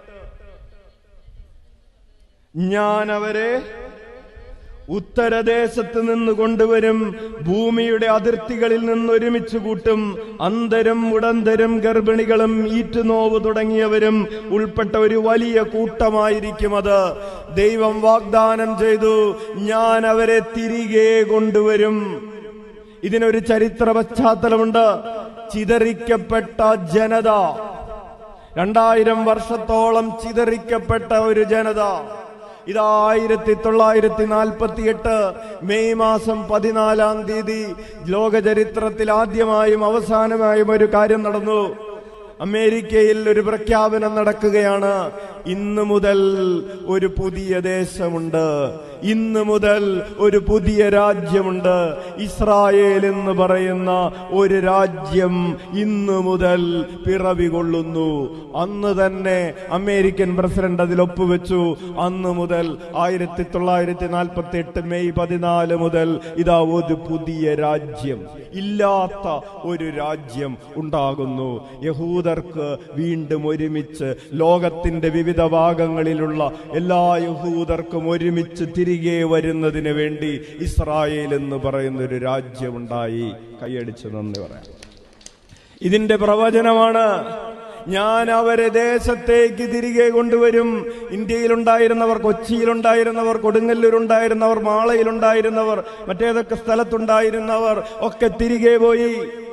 ഞാൻ അവരെ ഉത്തരദേശത്ത് നിന്ന് കൊണ്ടുവരും ഭൂമിയുടെ അതിർത്തികളിൽ നിന്ന് ഒരുമിച്ച് കൂട്ടും അന്തരും ഉടന്തരും ഗർഭിണികളും ഈറ്റുനോവ് തുടങ്ങിയവരും ഉൾപ്പെട്ട ഒരു വലിയ കൂട്ടമായിരിക്കും അത് ദൈവം വാഗ്ദാനം ചെയ്തു ഞാൻ അവരെ തിരികെ കൊണ്ടുവരും ഇതിനൊരു ചരിത്ര പശ്ചാത്തലമുണ്ട് ചിതറിക്കപ്പെട്ട ജനത രണ്ടായിരം വർഷത്തോളം ചിതറിക്കപ്പെട്ട ഒരു ജനത ഇത് ആയിരത്തി തൊള്ളായിരത്തി നാൽപ്പത്തി എട്ട് മെയ് മാസം പതിനാലാം തീയതി ലോക ചരിത്രത്തിൽ ആദ്യമായും അവസാനമായും ഒരു കാര്യം നടന്നു അമേരിക്കയിൽ ഒരു പ്രഖ്യാപനം നടക്കുകയാണ് ഇന്ന് മുതൽ ഒരു പുതിയ ദേശമുണ്ട് ഇന്ന് മുതൽ ഒരു പുതിയ രാജ്യമുണ്ട് ഇസ്രായേൽ എന്ന് പറയുന്ന ഒരു രാജ്യം ഇന്ന് മുതൽ പിറവി കൊള്ളുന്നു അന്ന് തന്നെ അമേരിക്കൻ പ്രസിഡന്റ് അതിൽ ഒപ്പുവെച്ചു അന്ന് മുതൽ ആയിരത്തി തൊള്ളായിരത്തി നാൽപ്പത്തി എട്ട് മെയ് പതിനാല് മുതൽ ഇതാ ഒരു പുതിയ രാജ്യം ഇല്ലാത്ത ഒരു രാജ്യം ഉണ്ടാകുന്നു യഹൂദർക്ക് വീണ്ടും ഒരുമിച്ച് ലോകത്തിന്റെ വിവിധ ഭാഗങ്ങളിലുള്ള എല്ലാ യഹൂദർക്കും ഒരുമിച്ച് തിരികെ വരുന്നതിന് വേണ്ടി ഇസ്രായേൽ എന്ന് പറയുന്ന ഒരു രാജ്യമുണ്ടായി കൈയടിച്ച് നന്ദി പറയാം ഇതിന്റെ പ്രവചനമാണ് ഞാൻ അവരെ ദേശത്തേക്ക് തിരികെ കൊണ്ടുവരും ഇന്ത്യയിലുണ്ടായിരുന്നവർ കൊച്ചിയിലുണ്ടായിരുന്നവർ കൊടുങ്ങല്ലൂരുണ്ടായിരുന്നവർ മാളയിലുണ്ടായിരുന്നവർ മറ്റേതൊക്കെ സ്ഥലത്തുണ്ടായിരുന്നവർ ഒക്കെ തിരികെ പോയി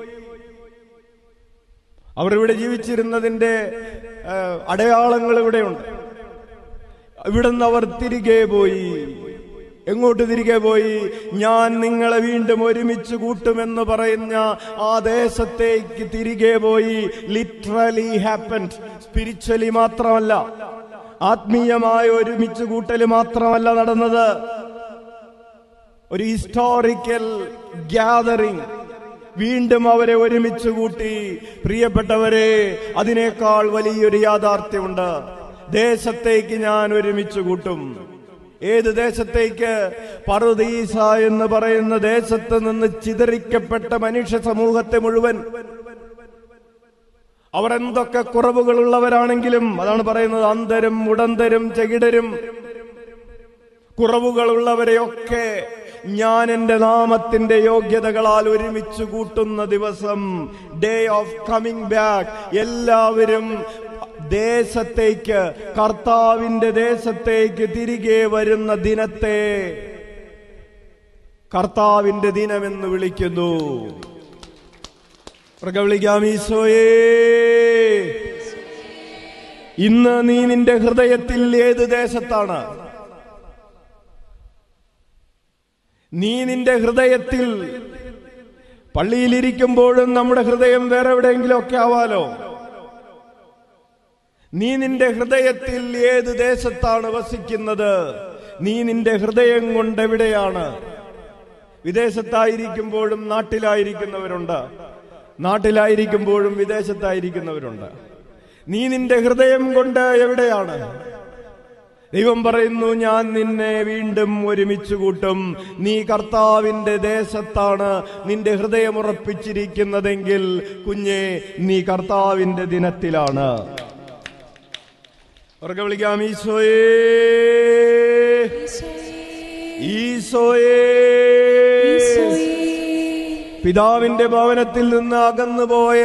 അവർ ഇവിടെ ജീവിച്ചിരുന്നതിന്റെ ആ, അടയാളങ്ങൾ ഇവിടെയുണ്ട് ഇവിടുന്ന് അവർ തിരികെ പോയി എങ്ങോട്ട് തിരികെ പോയി ഞാൻ നിങ്ങളെ വീണ്ടും ഒരുമിച്ച് കൂട്ടുമെന്ന് പറയുന്ന ആ ദേശത്തേക്ക് തിരികെ പോയി ലിറ്ററലി ഹാപ്പൻഡ് സ്പിരിച്വലി മാത്രമല്ല ആത്മീയമായ ഒരുമിച്ച് കൂട്ടല് മാത്രമല്ല നടന്നത് ഒരു ഹിസ്റ്റോറിക്കൽ ഗ്യാതറിംഗ് വീണ്ടും അവരെ ഒരുമിച്ച് കൂട്ടി പ്രിയപ്പെട്ടവരെ അതിനേക്കാൾ വലിയൊരു യാഥാർത്ഥ്യമുണ്ട് ദേശത്തേക്ക് ഞാൻ ഒരുമിച്ച് കൂട്ടും ഏത് ദേശത്തേക്ക് പറുദീസ എന്ന് പറയുന്ന ദേശത്ത് നിന്ന് ചിതറിക്കപ്പെട്ട മനുഷ്യ സമൂഹത്തെ മുഴുവൻ അവർ എന്തൊക്കെ കുറവുകളുള്ളവരാണെങ്കിലും അതാണ് പറയുന്നത് അന്തരും ഉടന്തരും ചെകിടരും കുറവുകളുള്ളവരെയൊക്കെ ഞാൻ എന്റെ നാമത്തിന്റെ യോഗ്യതകളാൽ ഒരുമിച്ച് കൂട്ടുന്ന ദിവസം ഡേ ഓഫ് കമ്മിങ് ബാക്ക് എല്ലാവരും ദേശത്തേക്ക് കർത്താവിന്റെ ദേശത്തേക്ക് തിരികെ വരുന്ന ദിനത്തെ കർത്താവിന്റെ ദിനമെന്ന് വിളിക്കുന്നു ഉറക്കെ വിളിക്കാം ഈശോയേ ഇന്ന് നീ നിന്റെ ഹൃദയത്തിൽ ഏത് ദേശത്താണ് നീ നിന്റെ ഹൃദയത്തിൽ പള്ളിയിലിരിക്കുമ്പോഴും നമ്മുടെ ഹൃദയം വേറെ എവിടെയെങ്കിലും ഒക്കെ ആവാലോ നീ നിന്റെ ഹൃദയത്തിൽ ഏത് ദേശത്താണ് വസിക്കുന്നത് നീ നിന്റെ ഹൃദയം കൊണ്ട് എവിടെയാണ് വിദേശത്തായിരിക്കുമ്പോഴും നാട്ടിലായിരിക്കുന്നവരുണ്ട് നാട്ടിലായിരിക്കുമ്പോഴും വിദേശത്തായിരിക്കുന്നവരുണ്ട് നീ നിന്റെ ഹൃദയം കൊണ്ട് എവിടെയാണ് ദൈവം പറയുന്നു ഞാൻ നിന്നെ വീണ്ടും ഒരുമിച്ച് കൂട്ടും നീ കർത്താവിന്റെ ദേശത്താണ് നിന്റെ ഹൃദയം ഉറപ്പിച്ചിരിക്കുന്നതെങ്കിൽ കുഞ്ഞെ നീ കർത്താവിന്റെ ദിനത്തിലാണ് ഉറക്കെ വിളിക്കാം ഈശോയേ ഈശോയേ പിതാവിന്റെ ഭവനത്തിൽ നിന്ന് അകന്നുപോയ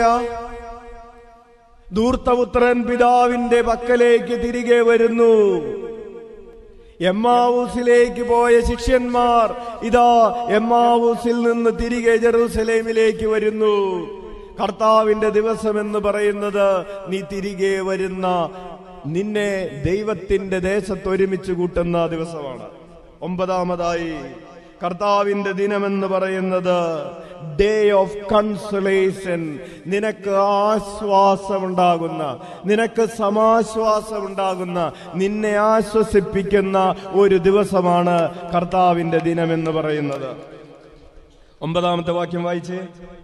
ധൂർത്തപുത്രൻ പിതാവിന്റെ പക്കലേക്ക് തിരികെ വരുന്നു എമ്മാവൂസിലേക്ക് പോയ ശിഷ്യന്മാർ ഇതാ എമ്മാവൂസിൽ നിന്ന് തിരികെ ജെറൂസലേമിലേക്ക് വരുന്നു കർത്താവിന്റെ ദിവസം എന്ന് പറയുന്നത് നീ തിരികെ വരുന്ന നിന്നെ ദൈവത്തിന്റെ ദേശത്ത് ഒരുമിച്ച് കൂട്ടുന്ന ദിവസമാണ് ഒമ്പതാമതായി കർത്താവിന്റെ ദിനമെന്ന് പറയുന്നത് ഡേ ഓഫ് കൺസലേഷൻ നിനക്ക് ആശ്വാസമുണ്ടാകുന്ന നിനക്ക് സമാശ്വാസമുണ്ടാകുന്ന നിന്നെ ആശ്വസിപ്പിക്കുന്ന ഒരു ദിവസമാണ് കർത്താവിന്റെ ദിനമെന്ന് പറയുന്നത് ഒമ്പതാമത്തെ വാക്യം വായിച്ചേ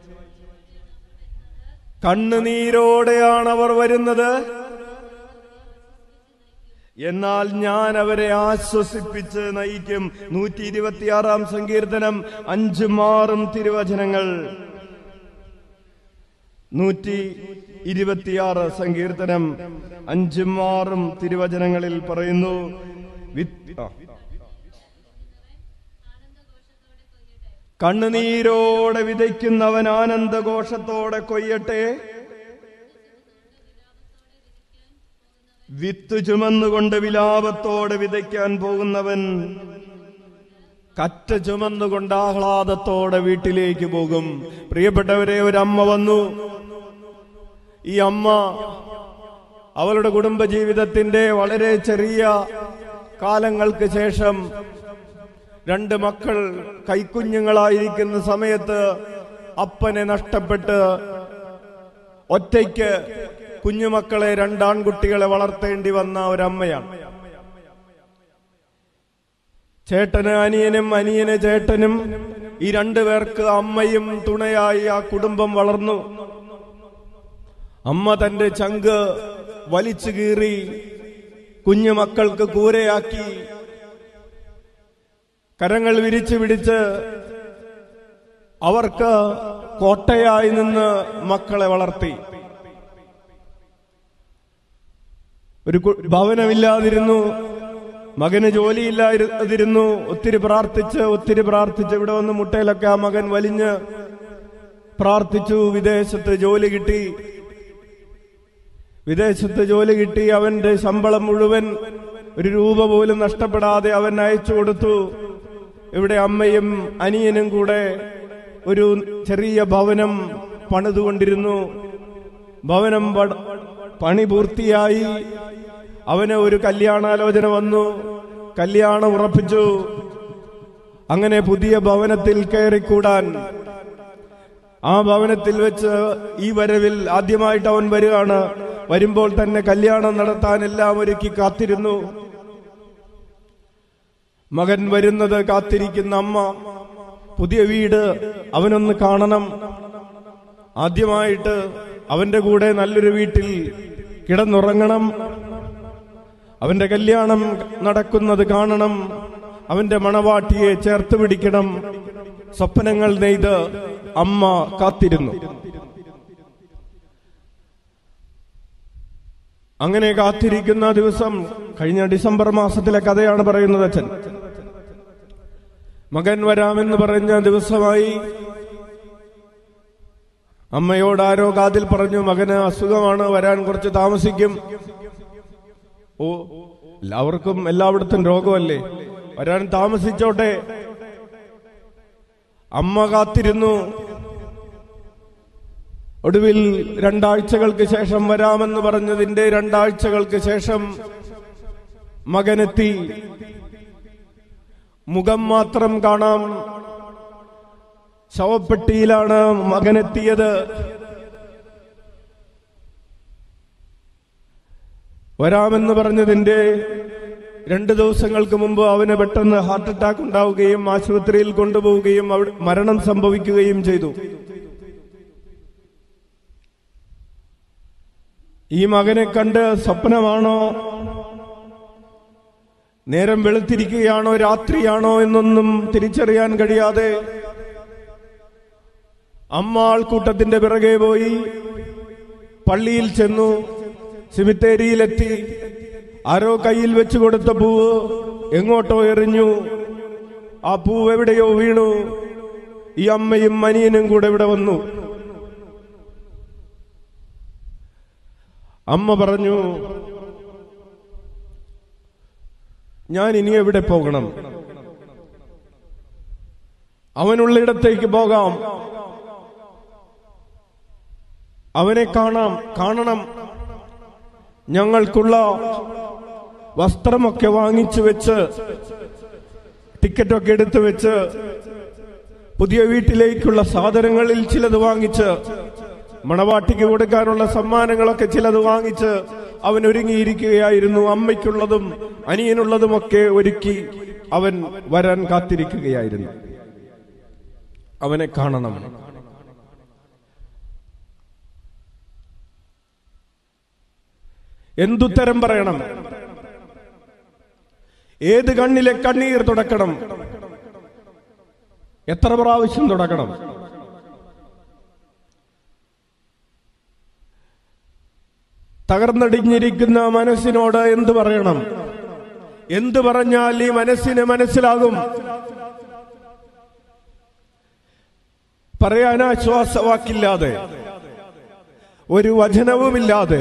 കണ്ണുനീരോടെയാണ് അവർ വരുന്നത് എന്നാൽ ഞാൻ അവരെ ആശ്വസിപ്പിച്ച് നയിക്കും നൂറ്റി ഇരുപത്തിയാറാം സങ്കീർത്തനം അഞ്ചും ആറും തിരുവചനങ്ങൾ നൂറ്റി ഇരുപത്തിയാറ് സങ്കീർത്തനം അഞ്ചും ആറും തിരുവചനങ്ങളിൽ പറയുന്നു വിത്ത്- ആ. കണ്ണുനീരോടെ വിതയ്ക്കുന്നവൻ ആനന്ദഘോഷത്തോടെ കൊയ്യട്ടെ വിത്ത് ചുമന്നുകൊണ്ട് വിലാപത്തോടെ വിതയ്ക്കാൻ പോകുന്നവൻ കറ്റ ചുമന്നുകൊണ്ട് ആഹ്ലാദത്തോടെ വീട്ടിലേക്ക് പോകും പ്രിയപ്പെട്ടവരെ ഒരു അമ്മ വന്നു ഈ അമ്മ അവളുടെ കുടുംബജീവിതത്തിന്റെ വളരെ ചെറിയ കാലങ്ങൾക്ക് ശേഷം രണ്ട് മക്കൾ കൈക്കുഞ്ഞുങ്ങളായിരിക്കുന്ന സമയത്ത് അപ്പനെ നഷ്ടപ്പെട്ട് ഒറ്റയ്ക്ക് കുഞ്ഞുമക്കളെ രണ്ടാൺകുട്ടികളെ വളർത്തേണ്ടി വന്ന ഒരമ്മയാണ് ചേട്ടന് അനിയനും അനിയന് ചേട്ടനും ഈ രണ്ടു പേർക്ക് അമ്മയും തുണയായി ആ കുടുംബം വളർന്നു അമ്മ തന്റെ ചങ്ക് വലിച്ചു കീറി കുഞ്ഞുമക്കൾക്ക് കൂരയാക്കി കരങ്ങൾ വിരിച്ചു പിടിച്ച് അവർക്ക് കോട്ടയായി നിന്ന് മക്കളെ വളർത്തി ഒരു കു- ഭവനമില്ലാതിരുന്നു മകന് ജോലിയില്ലാതിരുന്നു ഒത്തിരി പ്രാർത്ഥിച്ച് ഒത്തിരി പ്രാർത്ഥിച്ച് ഇവിടെ വന്ന് മുട്ടയിലൊക്കെ ആ മകൻ വലിഞ്ഞ് പ്രാർത്ഥിച്ചു വിദേശത്ത് ജോലി കിട്ടി വിദേശത്ത് ജോലി കിട്ടി അവന്റെ ശമ്പളം മുഴുവൻ ഒരു രൂപ പോലും നഷ്ടപ്പെടാതെ അവൻ അയച്ചു കൊടുത്തു ഇവിടെ അമ്മയും അനിയനും കൂടെ ഒരു ചെറിയ ഭവനം പണിതുകൊണ്ടിരുന്നു ഭവനം പട- പണി പൂർത്തിയായി അവന് ഒരു കല്യാണാലോചന വന്നു കല്യാണം ഉറപ്പിച്ചു അങ്ങനെ പുതിയ ഭവനത്തിൽ കയറിക്കൂടാൻ ആ ഭവനത്തിൽ വെച്ച് ഈ വരവിൽ ആദ്യമായിട്ട് അവൻ വരികയാണ് വരുമ്പോൾ തന്നെ കല്യാണം നടത്താൻ എല്ലാം ഒരുക്കി കാത്തിരുന്നു മകൻ വരുന്നത് കാത്തിരിക്കുന്ന അമ്മ പുതിയ വീട് അവനൊന്ന് കാണണം ആദ്യമായിട്ട് അവന്റെ കൂടെ നല്ലൊരു വീട്ടിൽ കിടന്നുറങ്ങണം അവന്റെ കല്യാണം നടക്കുന്നത് കാണണം അവന്റെ മണവാട്ടിയെ ചേർത്ത് പിടിക്കണം സ്വപ്നങ്ങൾ നെയ്ത് അമ്മ കാത്തിരുന്നു അങ്ങനെ കാത്തിരിക്കുന്ന ദിവസം കഴിഞ്ഞ ഡിസംബർ മാസത്തിലെ കഥയാണ് പറയുന്നത് അച്ഛൻ മകൻ വരാമെന്ന് പറഞ്ഞ ദിവസമായി അമ്മയോട് ആരോ കാതിൽ പറഞ്ഞു മകന് അസുഖമാണ് വരാൻ കുറച്ച് താമസിക്കും ഓ എല്ലാവർക്കും എല്ലായിടത്തും രോഗമല്ലേ വരാൻ താമസിച്ചോട്ടെ അമ്മ കാത്തിരുന്നു ഒടുവിൽ രണ്ടാഴ്ചകൾക്ക് ശേഷം വരാമെന്ന് പറഞ്ഞതിന്റെ രണ്ടാഴ്ചകൾക്ക് ശേഷം മകനെത്തി മുഖം മാത്രം കാണാം ശവപ്പെട്ടിയിലാണ് മകനെത്തിയത് വരാമെന്ന് പറഞ്ഞതിന്റെ രണ്ട് ദിവസങ്ങൾക്ക് മുമ്പ് അവന് പെട്ടെന്ന് ഹാർട്ട് അറ്റാക്ക് ഉണ്ടാവുകയും ആശുപത്രിയിൽ കൊണ്ടുപോവുകയും അവിടെ മരണം സംഭവിക്കുകയും ചെയ്തു ഈ മകനെ കണ്ട് സ്വപ്നമാണോ നേരം വെളുത്തിരിക്കുകയാണോ രാത്രിയാണോ എന്നൊന്നും തിരിച്ചറിയാൻ കഴിയാതെ അമ്മ ആൾക്കൂട്ടത്തിന്റെ പിറകെ പോയി പള്ളിയിൽ ചെന്നു സിമിത്തേരിയിലെത്തി ആരോ കയ്യിൽ വെച്ചു കൊടുത്ത പൂവ് എങ്ങോട്ടോ എറിഞ്ഞു ആ പൂവ് എവിടെയോ വീണു ഈ അമ്മയും മനിയനും കൂടെ ഇവിടെ വന്നു അമ്മ പറഞ്ഞു ഞാൻ ഇനി എവിടെ പോകണം അവനുള്ളിടത്തേക്ക് പോകാം അവനെ കാണാം കാണണം ഞങ്ങൾക്കുള്ള വസ്ത്രമൊക്കെ വാങ്ങിച്ചു വെച്ച് ടിക്കറ്റൊക്കെ എടുത്തു വെച്ച് പുതിയ വീട്ടിലേക്കുള്ള സാധനങ്ങളിൽ ചിലത് വാങ്ങിച്ച് മണവാട്ടിക്ക് കൊടുക്കാനുള്ള സമ്മാനങ്ങളൊക്കെ ചിലത് വാങ്ങിച്ച് അവൻ ഒരുങ്ങിയിരിക്കുകയായിരുന്നു അമ്മയ്ക്കുള്ളതും അനിയനുള്ളതുമൊക്കെ ഒരുക്കി അവൻ വരാൻ കാത്തിരിക്കുകയായിരുന്നു അവനെ കാണണം എന്തുത്തരം പറയണം ഏത് കണ്ണിലെ കണ്ണീർ തുടക്കണം എത്ര പ്രാവശ്യം തുടക്കണം തകർന്നടിഞ്ഞിരിക്കുന്ന മനസ്സിനോട് എന്ത് പറയണം എന്ത് പറഞ്ഞാൽ ഈ മനസ്സിന് മനസ്സിലാകും പറയാൻ ആശ്വാസവാക്കില്ലാതെ ഒരു വചനവുമില്ലാതെ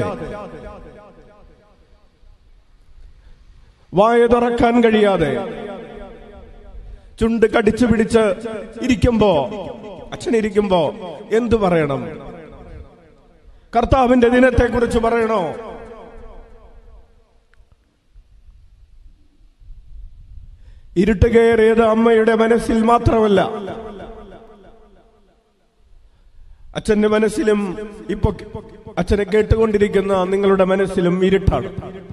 വായ തുറക്കാൻ കഴിയാതെ ചുണ്ട് കടിച്ചു പിടിച്ച് ഇരിക്കുമ്പോ അച്ഛൻ ഇരിക്കുമ്പോ എന്തു പറയണം കർത്താവിന്റെ ദിനത്തെ കുറിച്ച് പറയണോ ഇരുട്ട് കയറിയത് അമ്മയുടെ മനസ്സിൽ മാത്രമല്ല അച്ഛന്റെ മനസ്സിലും ഇപ്പൊ അച്ഛനെ കേട്ടുകൊണ്ടിരിക്കുന്ന നിങ്ങളുടെ മനസ്സിലും ഇരുട്ടാണ്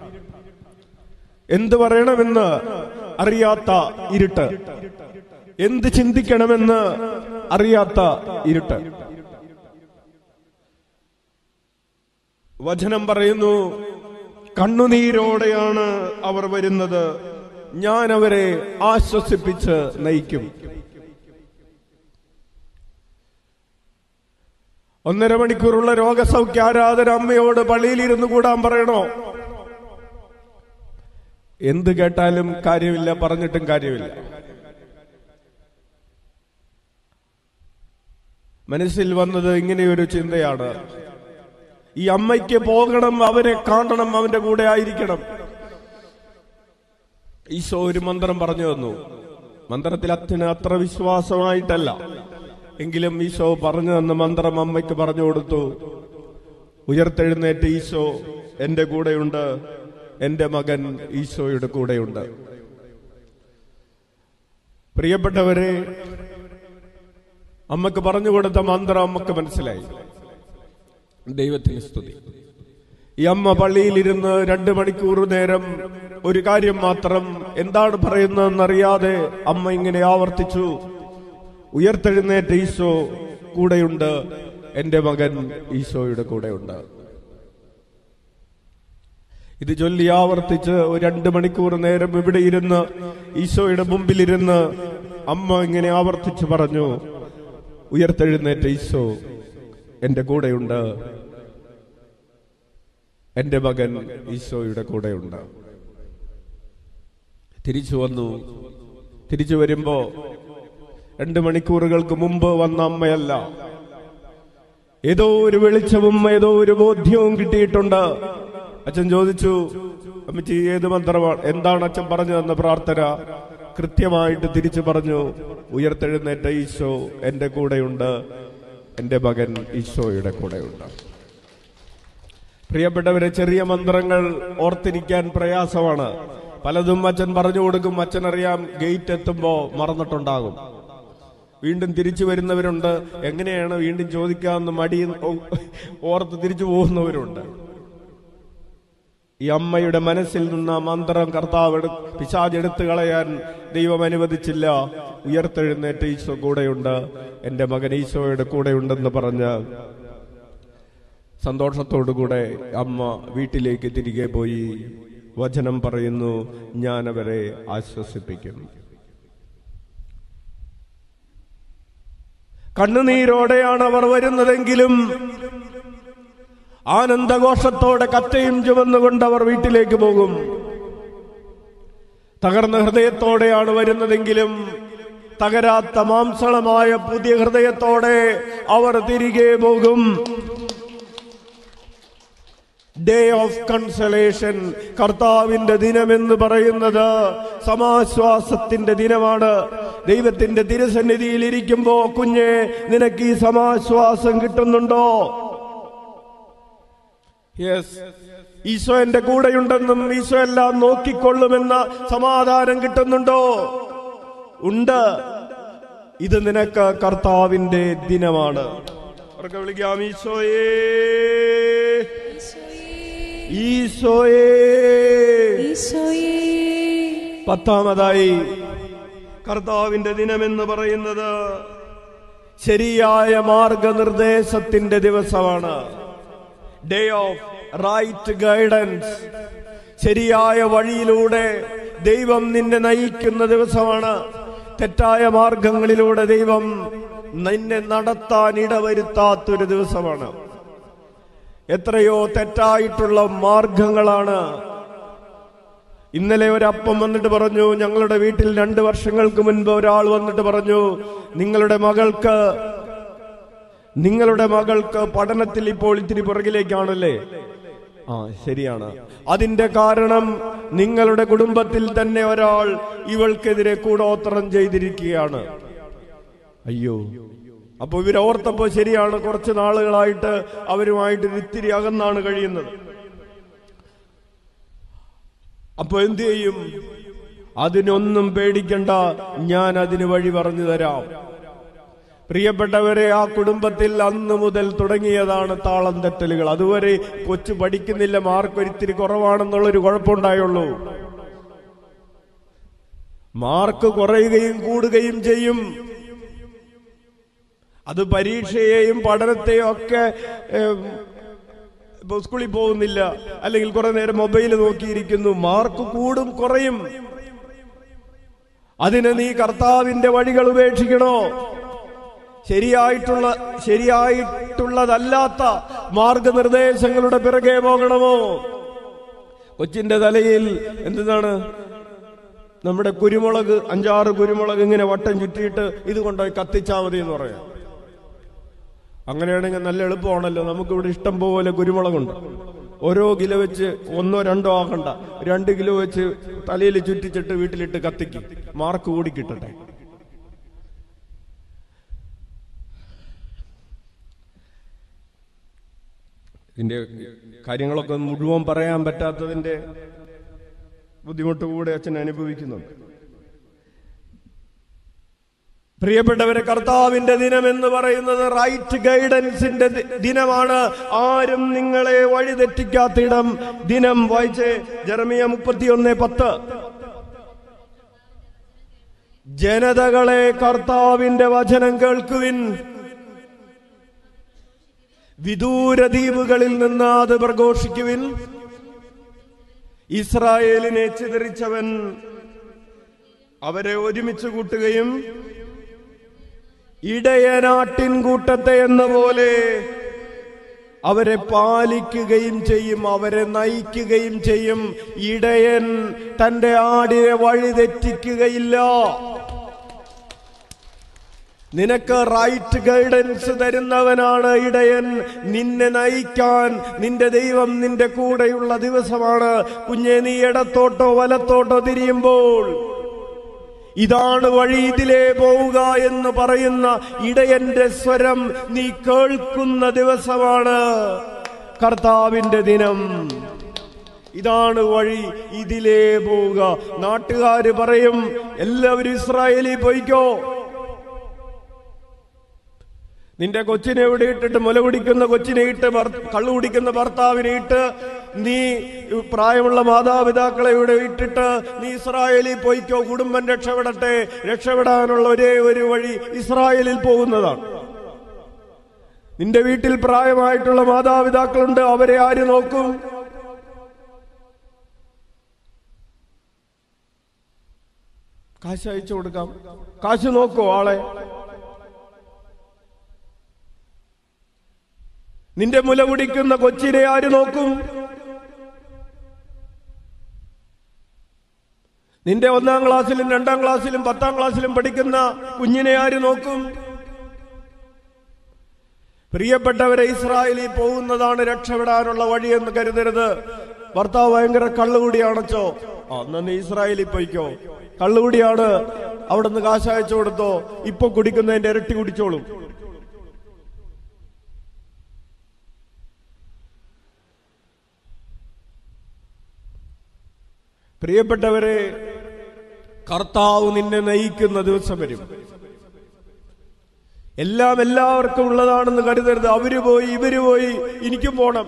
എന്ത് പറയണമെന്ന് അറിയാത്ത ഇരുട്ട് എന്ത് ചിന്തിക്കണമെന്ന് അറിയാത്ത ഇരുട്ട് വചനം പറയുന്നു കണ്ണുനീരോടെയാണ് അവർ വരുന്നത് ഞാൻ അവരെ ആശ്വസിപ്പിച്ച് നയിക്കും ഒന്നര മണിക്കൂറുള്ള രോഗസൗഖ്യ ആരാധന അമ്മയോട് പള്ളിയിലിരുന്ന് കൂടാൻ പറയണോ എന്ത് കേട്ടാലും കാര്യമില്ല പറഞ്ഞിട്ടും കാര്യമില്ല മനസ്സിൽ വന്നത് ഇങ്ങനെയൊരു ചിന്തയാണ് ഈ അമ്മയ്ക്ക് പോകണം അവനെ കാണണം അവന്റെ കൂടെ ആയിരിക്കണം ഈശോ ഒരു മന്ത്രം പറഞ്ഞു തന്നു മന്ത്രത്തിൽ അച്ഛന് അത്ര വിശ്വാസമായിട്ടല്ല എങ്കിലും ഈശോ പറഞ്ഞു തന്ന മന്ത്രം അമ്മയ്ക്ക് പറഞ്ഞു കൊടുത്തു ഉയർത്തെഴുന്നേറ്റ് ഈശോ എന്റെ കൂടെയുണ്ട് എന്റെ മകൻ ഈശോയുടെ കൂടെയുണ്ട് പ്രിയപ്പെട്ടവരെ അമ്മക്ക് പറഞ്ഞു കൊടുത്ത മന്ത്രം അമ്മക്ക് മനസ്സിലായി ദൈവത്തിന് സ്തുതി ഈ അമ്മ പള്ളിയിലിരുന്ന് രണ്ട് മണിക്കൂർ നേരം ഒരു കാര്യം മാത്രം എന്താണ് പറയുന്നതെന്നറിയാതെ അമ്മ ഇങ്ങനെ ആവർത്തിച്ചു ഉയർത്തെഴുന്നേറ്റ് ഈശോ കൂടെയുണ്ട് എന്റെ മകൻ ഈശോയുടെ കൂടെയുണ്ട് ഇത് ചൊല്ലി ആവർത്തിച്ച് ഒരു രണ്ട് മണിക്കൂർ നേരം ഇവിടെ ഇരുന്ന് ഈശോയുടെ മുമ്പിലിരുന്ന് അമ്മ ഇങ്ങനെ ആവർത്തിച്ച് പറഞ്ഞു ഉയർത്തെഴുന്നേറ്റ ഈശോ എന്റെ കൂടെയുണ്ട് എന്റെ മകൻ ഈശോയുടെ കൂടെയുണ്ട് തിരിച്ചു വന്നു തിരിച്ചു വരുമ്പോ രണ്ട് മണിക്കൂറുകൾക്ക് മുമ്പ് വന്ന അമ്മയല്ല ഏതോ ഒരു വെളിച്ചവും ഏതോ ഒരു ബോധ്യവും കിട്ടിയിട്ടുണ്ട് അച്ഛൻ ചോദിച്ചു അമ്മച്ചി ഏത് മന്ത്രമാണ് എന്താണ് അച്ഛൻ പറഞ്ഞു തന്ന പ്രാർത്ഥന കൃത്യമായിട്ട് തിരിച്ചു പറഞ്ഞു ഉയർത്തെഴുന്നേറ്റ ഈശോ എന്റെ കൂടെയുണ്ട് എന്റെ മകൻ ഈശോയുടെ കൂടെയുണ്ട് പ്രിയപ്പെട്ടവരെ ചെറിയ മന്ത്രങ്ങൾ ഓർത്തിരിക്കാൻ പ്രയാസമാണ് പലതും അച്ഛൻ പറഞ്ഞു കൊടുക്കും അച്ഛൻ അറിയാം ഗേറ്റ് എത്തുമ്പോ മറന്നിട്ടുണ്ടാകും വീണ്ടും തിരിച്ചു വരുന്നവരുണ്ട് എങ്ങനെയാണ് വീണ്ടും ചോദിക്കാമെന്ന് മടി ഓർത്ത് തിരിച്ചു പോകുന്നവരുണ്ട് ഈ അമ്മയുടെ മനസ്സിൽ നിന്ന് ആ മന്ത്രം കർത്താവ് എടു- പിശാച് എടുത്തു കളയാൻ ദൈവം അനുവദിച്ചില്ല ഉയർത്തെഴുന്നേറ്റ് ഈശോ കൂടെയുണ്ട് എന്റെ മകൻ ഈശോയുടെ കൂടെയുണ്ടെന്ന് പറഞ്ഞ് സന്തോഷത്തോടുകൂടെ അമ്മ വീട്ടിലേക്ക് തിരികെ പോയി വചനം പറയുന്നു ഞാൻ അവരെ ആശ്വസിപ്പിക്കും കണ്ണുനീരോടെയാണ് അവർ വരുന്നതെങ്കിലും ആനന്ദഘോഷത്തോടെ കറ്റയും ചുമന്നുകൊണ്ട് അവർ വീട്ടിലേക്ക് പോകും തകർന്ന ഹൃദയത്തോടെയാണ് വരുന്നതെങ്കിലും തകരാത്ത മാംസളമായ പുതിയ ഹൃദയത്തോടെ അവർ തിരികെ പോകും ഡേ ഓഫ് കൺസലേഷൻ കർത്താവിന്റെ ദിനമെന്ന് പറയുന്നത് സമാശ്വാസത്തിന്റെ ദിനമാണ് ദൈവത്തിന്റെ തിരുസന്നിധിയിൽ ഇരിക്കുമ്പോ കുഞ്ഞെ നിനക്ക് ഈ സമാശ്വാസം കിട്ടുന്നുണ്ടോ യെസ് ഈശോ എന്റെ കൂടെയുണ്ടെന്നും ഈശോ എല്ലാം നോക്കിക്കൊള്ളുമെന്ന സമാധാനം കിട്ടുന്നുണ്ടോ ഉണ്ട് ഇത് നിനക്ക് കർത്താവിന്റെ ദിനമാണ് അവർക്ക് വിളിക്കാം ഈശോയേ ഈശോയേ ഈശോയേ പത്താമതായി കർത്താവിന്റെ ദിനമെന്ന് പറയുന്നത് ശരിയായ മാർഗനിർദ്ദേശത്തിന്റെ ദിവസമാണ് ഡേ ഓഫ് റൈറ്റ് ഗൈഡൻസ് ശരിയായ വഴിയിലൂടെ ദൈവം നിന്നെ നയിക്കുന്ന ദിവസമാണ് തെറ്റായ മാർഗങ്ങളിലൂടെ ദൈവം നിന്നെ നടത്താൻ ഇടവരുത്താത്തൊരു ദിവസമാണ് എത്രയോ തെറ്റായിട്ടുള്ള മാർഗങ്ങളാണ് ഇന്നലെ ഒരപ്പം വന്നിട്ട് പറഞ്ഞു ഞങ്ങളുടെ വീട്ടിൽ രണ്ട് വർഷങ്ങൾക്ക് മുൻപ് ഒരാൾ വന്നിട്ട് പറഞ്ഞു നിങ്ങളുടെ മകൾക്ക് നിങ്ങളുടെ മകൾക്ക് പഠനത്തിൽ ഇപ്പോൾ ഇത്തിരി പുറകിലേക്കാണല്ലേ ആ ശരിയാണ് അതിന്റെ കാരണം നിങ്ങളുടെ കുടുംബത്തിൽ തന്നെ ഒരാൾ ഇവൾക്കെതിരെ കൂടോത്രം ചെയ്തിരിക്കുകയാണ് അയ്യോ അപ്പൊ ഇവരോർത്തപ്പോ ശരിയാണ് കുറച്ച് നാളുകളായിട്ട് അവരുമായിട്ട് ഇത്തിരി അകന്നാണ് കഴിയുന്നത് അപ്പൊ എന്തു ചെയ്യും അതിനൊന്നും പേടിക്കണ്ട ഞാൻ അതിന് വഴി പറഞ്ഞു തരാം പ്രിയപ്പെട്ടവരെ ആ കുടുംബത്തിൽ അന്ന് മുതൽ തുടങ്ങിയതാണ് താളം തെറ്റലുകൾ അതുവരെ കൊച്ചു പഠിക്കുന്നില്ല മാർക്ക് ഒരിത്തിരി കുറവാണെന്നുള്ളൊരു കുഴപ്പമുണ്ടായുള്ളൂ മാർക്ക് കുറയുകയും കൂടുകയും ചെയ്യും അത് പരീക്ഷയെയും പഠനത്തെയും ഒക്കെ ഏം, ഇപ്പൊ സ്കൂളിൽ പോകുന്നില്ല അല്ലെങ്കിൽ കുറെ നേരം മൊബൈൽ നോക്കിയിരിക്കുന്നു മാർക്ക് കൂടും കുറയും അതിന് നീ കർത്താവിന്റെ വഴികൾ ഉപേക്ഷിക്കണോ ശരിയായിട്ടുള്ള ശരിയായിട്ടുള്ളതല്ലാത്ത മാർഗനിർദ്ദേശങ്ങളുടെ പിറകെ പോകണമോ കൊച്ചിന്റെ തലയിൽ എന്താണ് നമ്മുടെ കുരുമുളക് അഞ്ചാറ് കുരുമുളക് ഇങ്ങനെ വട്ടം ചുറ്റിയിട്ട് ഇത് കൊണ്ടുപോയി കത്തിച്ചാ മതി എന്ന് പറയാം അങ്ങനെയാണെങ്കിൽ നല്ല എളുപ്പമാണല്ലോ നമുക്കിവിടെ ഇഷ്ടം പോലെ കുരുമുളകുണ്ട് ഓരോ കിലോ വെച്ച് ഒന്നോ രണ്ടോ ആകണ്ട രണ്ട് കിലോ വെച്ച് തലയിൽ ചുറ്റിച്ചിട്ട് വീട്ടിലിട്ട് കത്തിക്കും മാർക്ക് കൂടി കിട്ടട്ടെ ഇതിന്റെ കാര്യങ്ങളൊക്കെ മുഴുവൻ പറയാൻ പറ്റാത്തതിന്റെ ബുദ്ധിമുട്ട് കൂടെ അച്ഛൻ അനുഭവിക്കുന്നുണ്ട് പ്രിയപ്പെട്ടവരെ കർത്താവിന്റെ ദിനം എന്ന് പറയുന്നത് റൈറ്റ് ഗൈഡൻസിന്റെ ദി- ദിനമാണ് ആരും നിങ്ങളെ വഴിതെറ്റിക്കാത്ത ഇടം ദിനം വായിച്ച് ജെറമിയ മുപ്പത്തിയൊന്ന് പത്ത് ജനതകളെ കർത്താവിന്റെ വചനം കേൾക്കുവിൻ വിദൂര ദ്വീപുകളിൽ നിന്ന് അത് പ്രഘോഷിക്കുവിൻ ഇസ്രായേലിനെ ചിതറിച്ചവൻ അവരെ ഒരുമിച്ച് കൂട്ടുകയും ഇടയനാട്ടിൻ കൂട്ടത്തെ എന്ന പോലെ അവരെ പാലിക്കുകയും ചെയ്യും അവരെ നയിക്കുകയും ചെയ്യും ഇടയൻ തന്റെ ആടിനെ വഴിതെറ്റിക്കുകയില്ല നിനക്ക് റൈറ്റ് ഗൈഡൻസ് തരുന്നവനാണ് ഇടയൻ നിന്നെ നയിക്കാൻ നിന്റെ ദൈവം നിന്റെ കൂടെയുള്ള ദിവസമാണ് കുഞ്ഞെ നീ ഇടത്തോട്ടോ വലത്തോട്ടോ തിരിയുമ്പോൾ ഇതാണ് വഴി ഇതിലേ പോവുക എന്ന് പറയുന്ന ഇടയന്റെ സ്വരം നീ കേൾക്കുന്ന ദിവസമാണ് കർത്താവിന്റെ ദിനം ഇതാണ് വഴി ഇതിലേ പോവുക നാട്ടുകാര് പറയും എല്ലാവരും ഇസ്രായേലിൽ പോയിക്കോ നിന്റെ കൊച്ചിനെ ഇവിടെ ഇട്ടിട്ട് മുല കുടിക്കുന്ന കൊച്ചിനെ ഇട്ട് ഭർ- കള്ളു കുടിക്കുന്ന ഭർത്താവിനെ ഇട്ട് നീ പ്രായമുള്ള മാതാപിതാക്കളെ ഇവിടെ ഇട്ടിട്ട് നീ ഇസ്രായേലിൽ പോയിക്കോ കുടുംബം രക്ഷപ്പെടട്ടെ രക്ഷപ്പെടാനുള്ള ഒരേ ഒരു വഴി ഇസ്രായേലിൽ പോകുന്നതാണ് നിന്റെ വീട്ടിൽ പ്രായമായിട്ടുള്ള മാതാപിതാക്കളുണ്ട് അവരെ ആര് നോക്കും കാശ് അയച്ചു കൊടുക്കാം കാശ് നോക്കോ ആളെ നിന്റെ മുല കുടിക്കുന്ന കൊച്ചിനെ ആര് നോക്കും നിന്റെ ഒന്നാം ക്ലാസ്സിലും രണ്ടാം ക്ലാസ്സിലും പത്താം ക്ലാസ്സിലും പഠിക്കുന്ന കുഞ്ഞിനെ ആര് നോക്കും പ്രിയപ്പെട്ടവരെ ഇസ്രായേലിൽ പോകുന്നതാണ് രക്ഷപ്പെടാനുള്ള വഴിയെന്ന് കരുതരുത് ഭർത്താവ് ഭയങ്കര കള്ളുകൂടിയാണച്ചോ ആ എന്നാ നീ ഇസ്രായേലിൽ പോയിക്കോ കള്ളുകൂടിയാണ് അവിടുന്ന് കാശ് അയച്ചു കൊടുത്തോ ഇപ്പൊ കുടിക്കുന്നതിന്റെ ഇരട്ടി കുടിച്ചോളും പ്രിയപ്പെട്ടവരെ കർത്താവ് നിന്നെ നയിക്കുന്ന ദിവസം വരും എല്ലാം എല്ലാവർക്കും ഉള്ളതാണെന്ന് കരുതരുത് അവര് പോയി ഇവര് പോയി എനിക്കും പോണം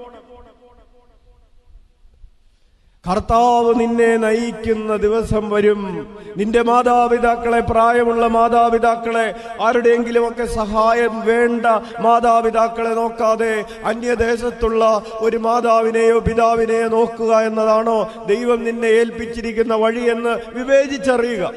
കർത്താവ് നിന്നെ നയിക്കുന്ന ദിവസം വരും നിന്റെ മാതാപിതാക്കളെ പ്രായമുള്ള മാതാപിതാക്കളെ ആരുടെയെങ്കിലുമൊക്കെ സഹായം വേണ്ട മാതാപിതാക്കളെ നോക്കാതെ അന്യദേശത്തുള്ള ഒരു മാതാവിനെയോ പിതാവിനെയോ നോക്കുക എന്നതാണോ ദൈവം നിന്നെ ഏൽപ്പിച്ചിരിക്കുന്ന വഴിയെന്ന് വിവേചിച്ചറിയുക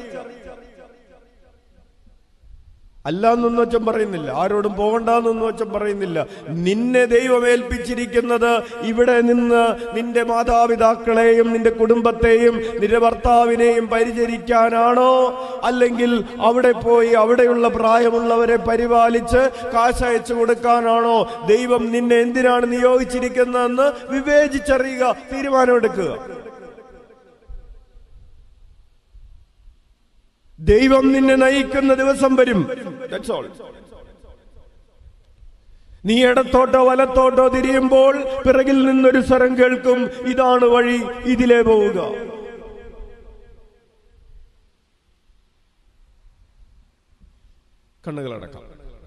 അല്ലാന്നൊന്നും അച്ഛൻ പറയുന്നില്ല ആരോടും പോകണ്ടെന്നൊന്നും അച്ഛൻ പറയുന്നില്ല നിന്നെ ദൈവം ഏൽപ്പിച്ചിരിക്കുന്നത് ഇവിടെ നിന്ന് നിന്റെ മാതാപിതാക്കളെയും നിന്റെ കുടുംബത്തെയും നിന്റെ ഭർത്താവിനെയും പരിചരിക്കാനാണോ അല്ലെങ്കിൽ അവിടെ പോയി അവിടെയുള്ള പ്രായമുള്ളവരെ പരിപാലിച്ച് കാശയച്ചു കൊടുക്കാനാണോ ദൈവം നിന്നെ എന്തിനാണ് നിയോഗിച്ചിരിക്കുന്നതെന്ന് വിവേചിച്ചറിയുക തീരുമാനമെടുക്കുക ദൈവം നിന്നെ നയിക്കുന്ന ദിവസം വരും That's all. നീ ഇടത്തോട്ടോ വലത്തോട്ടോ തിരിയുമ്പോൾ പിറകിൽ നിന്നൊരു സ്വരം കേൾക്കും ഇതാണ് വഴി ഇതിലേ പോവുക കണ്ണുകളടക്കാം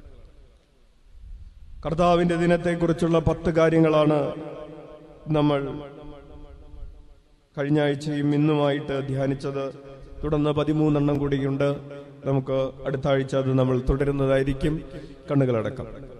കർത്താവിന്റെ ദിനത്തെക്കുറിച്ചുള്ള പത്ത് കാര്യങ്ങളാണ് നമ്മൾ കഴിഞ്ഞ ആഴ്ചയും ഇന്നുമായിട്ട് ധ്യാനിച്ചത് തുടർന്ന് പതിമൂന്നെണ്ണം കൂടിയുണ്ട് നമുക്ക് അടുത്ത ആഴ്ച അത് നമ്മൾ തുടരുന്നതായിരിക്കും കണ്ണുകളടക്കം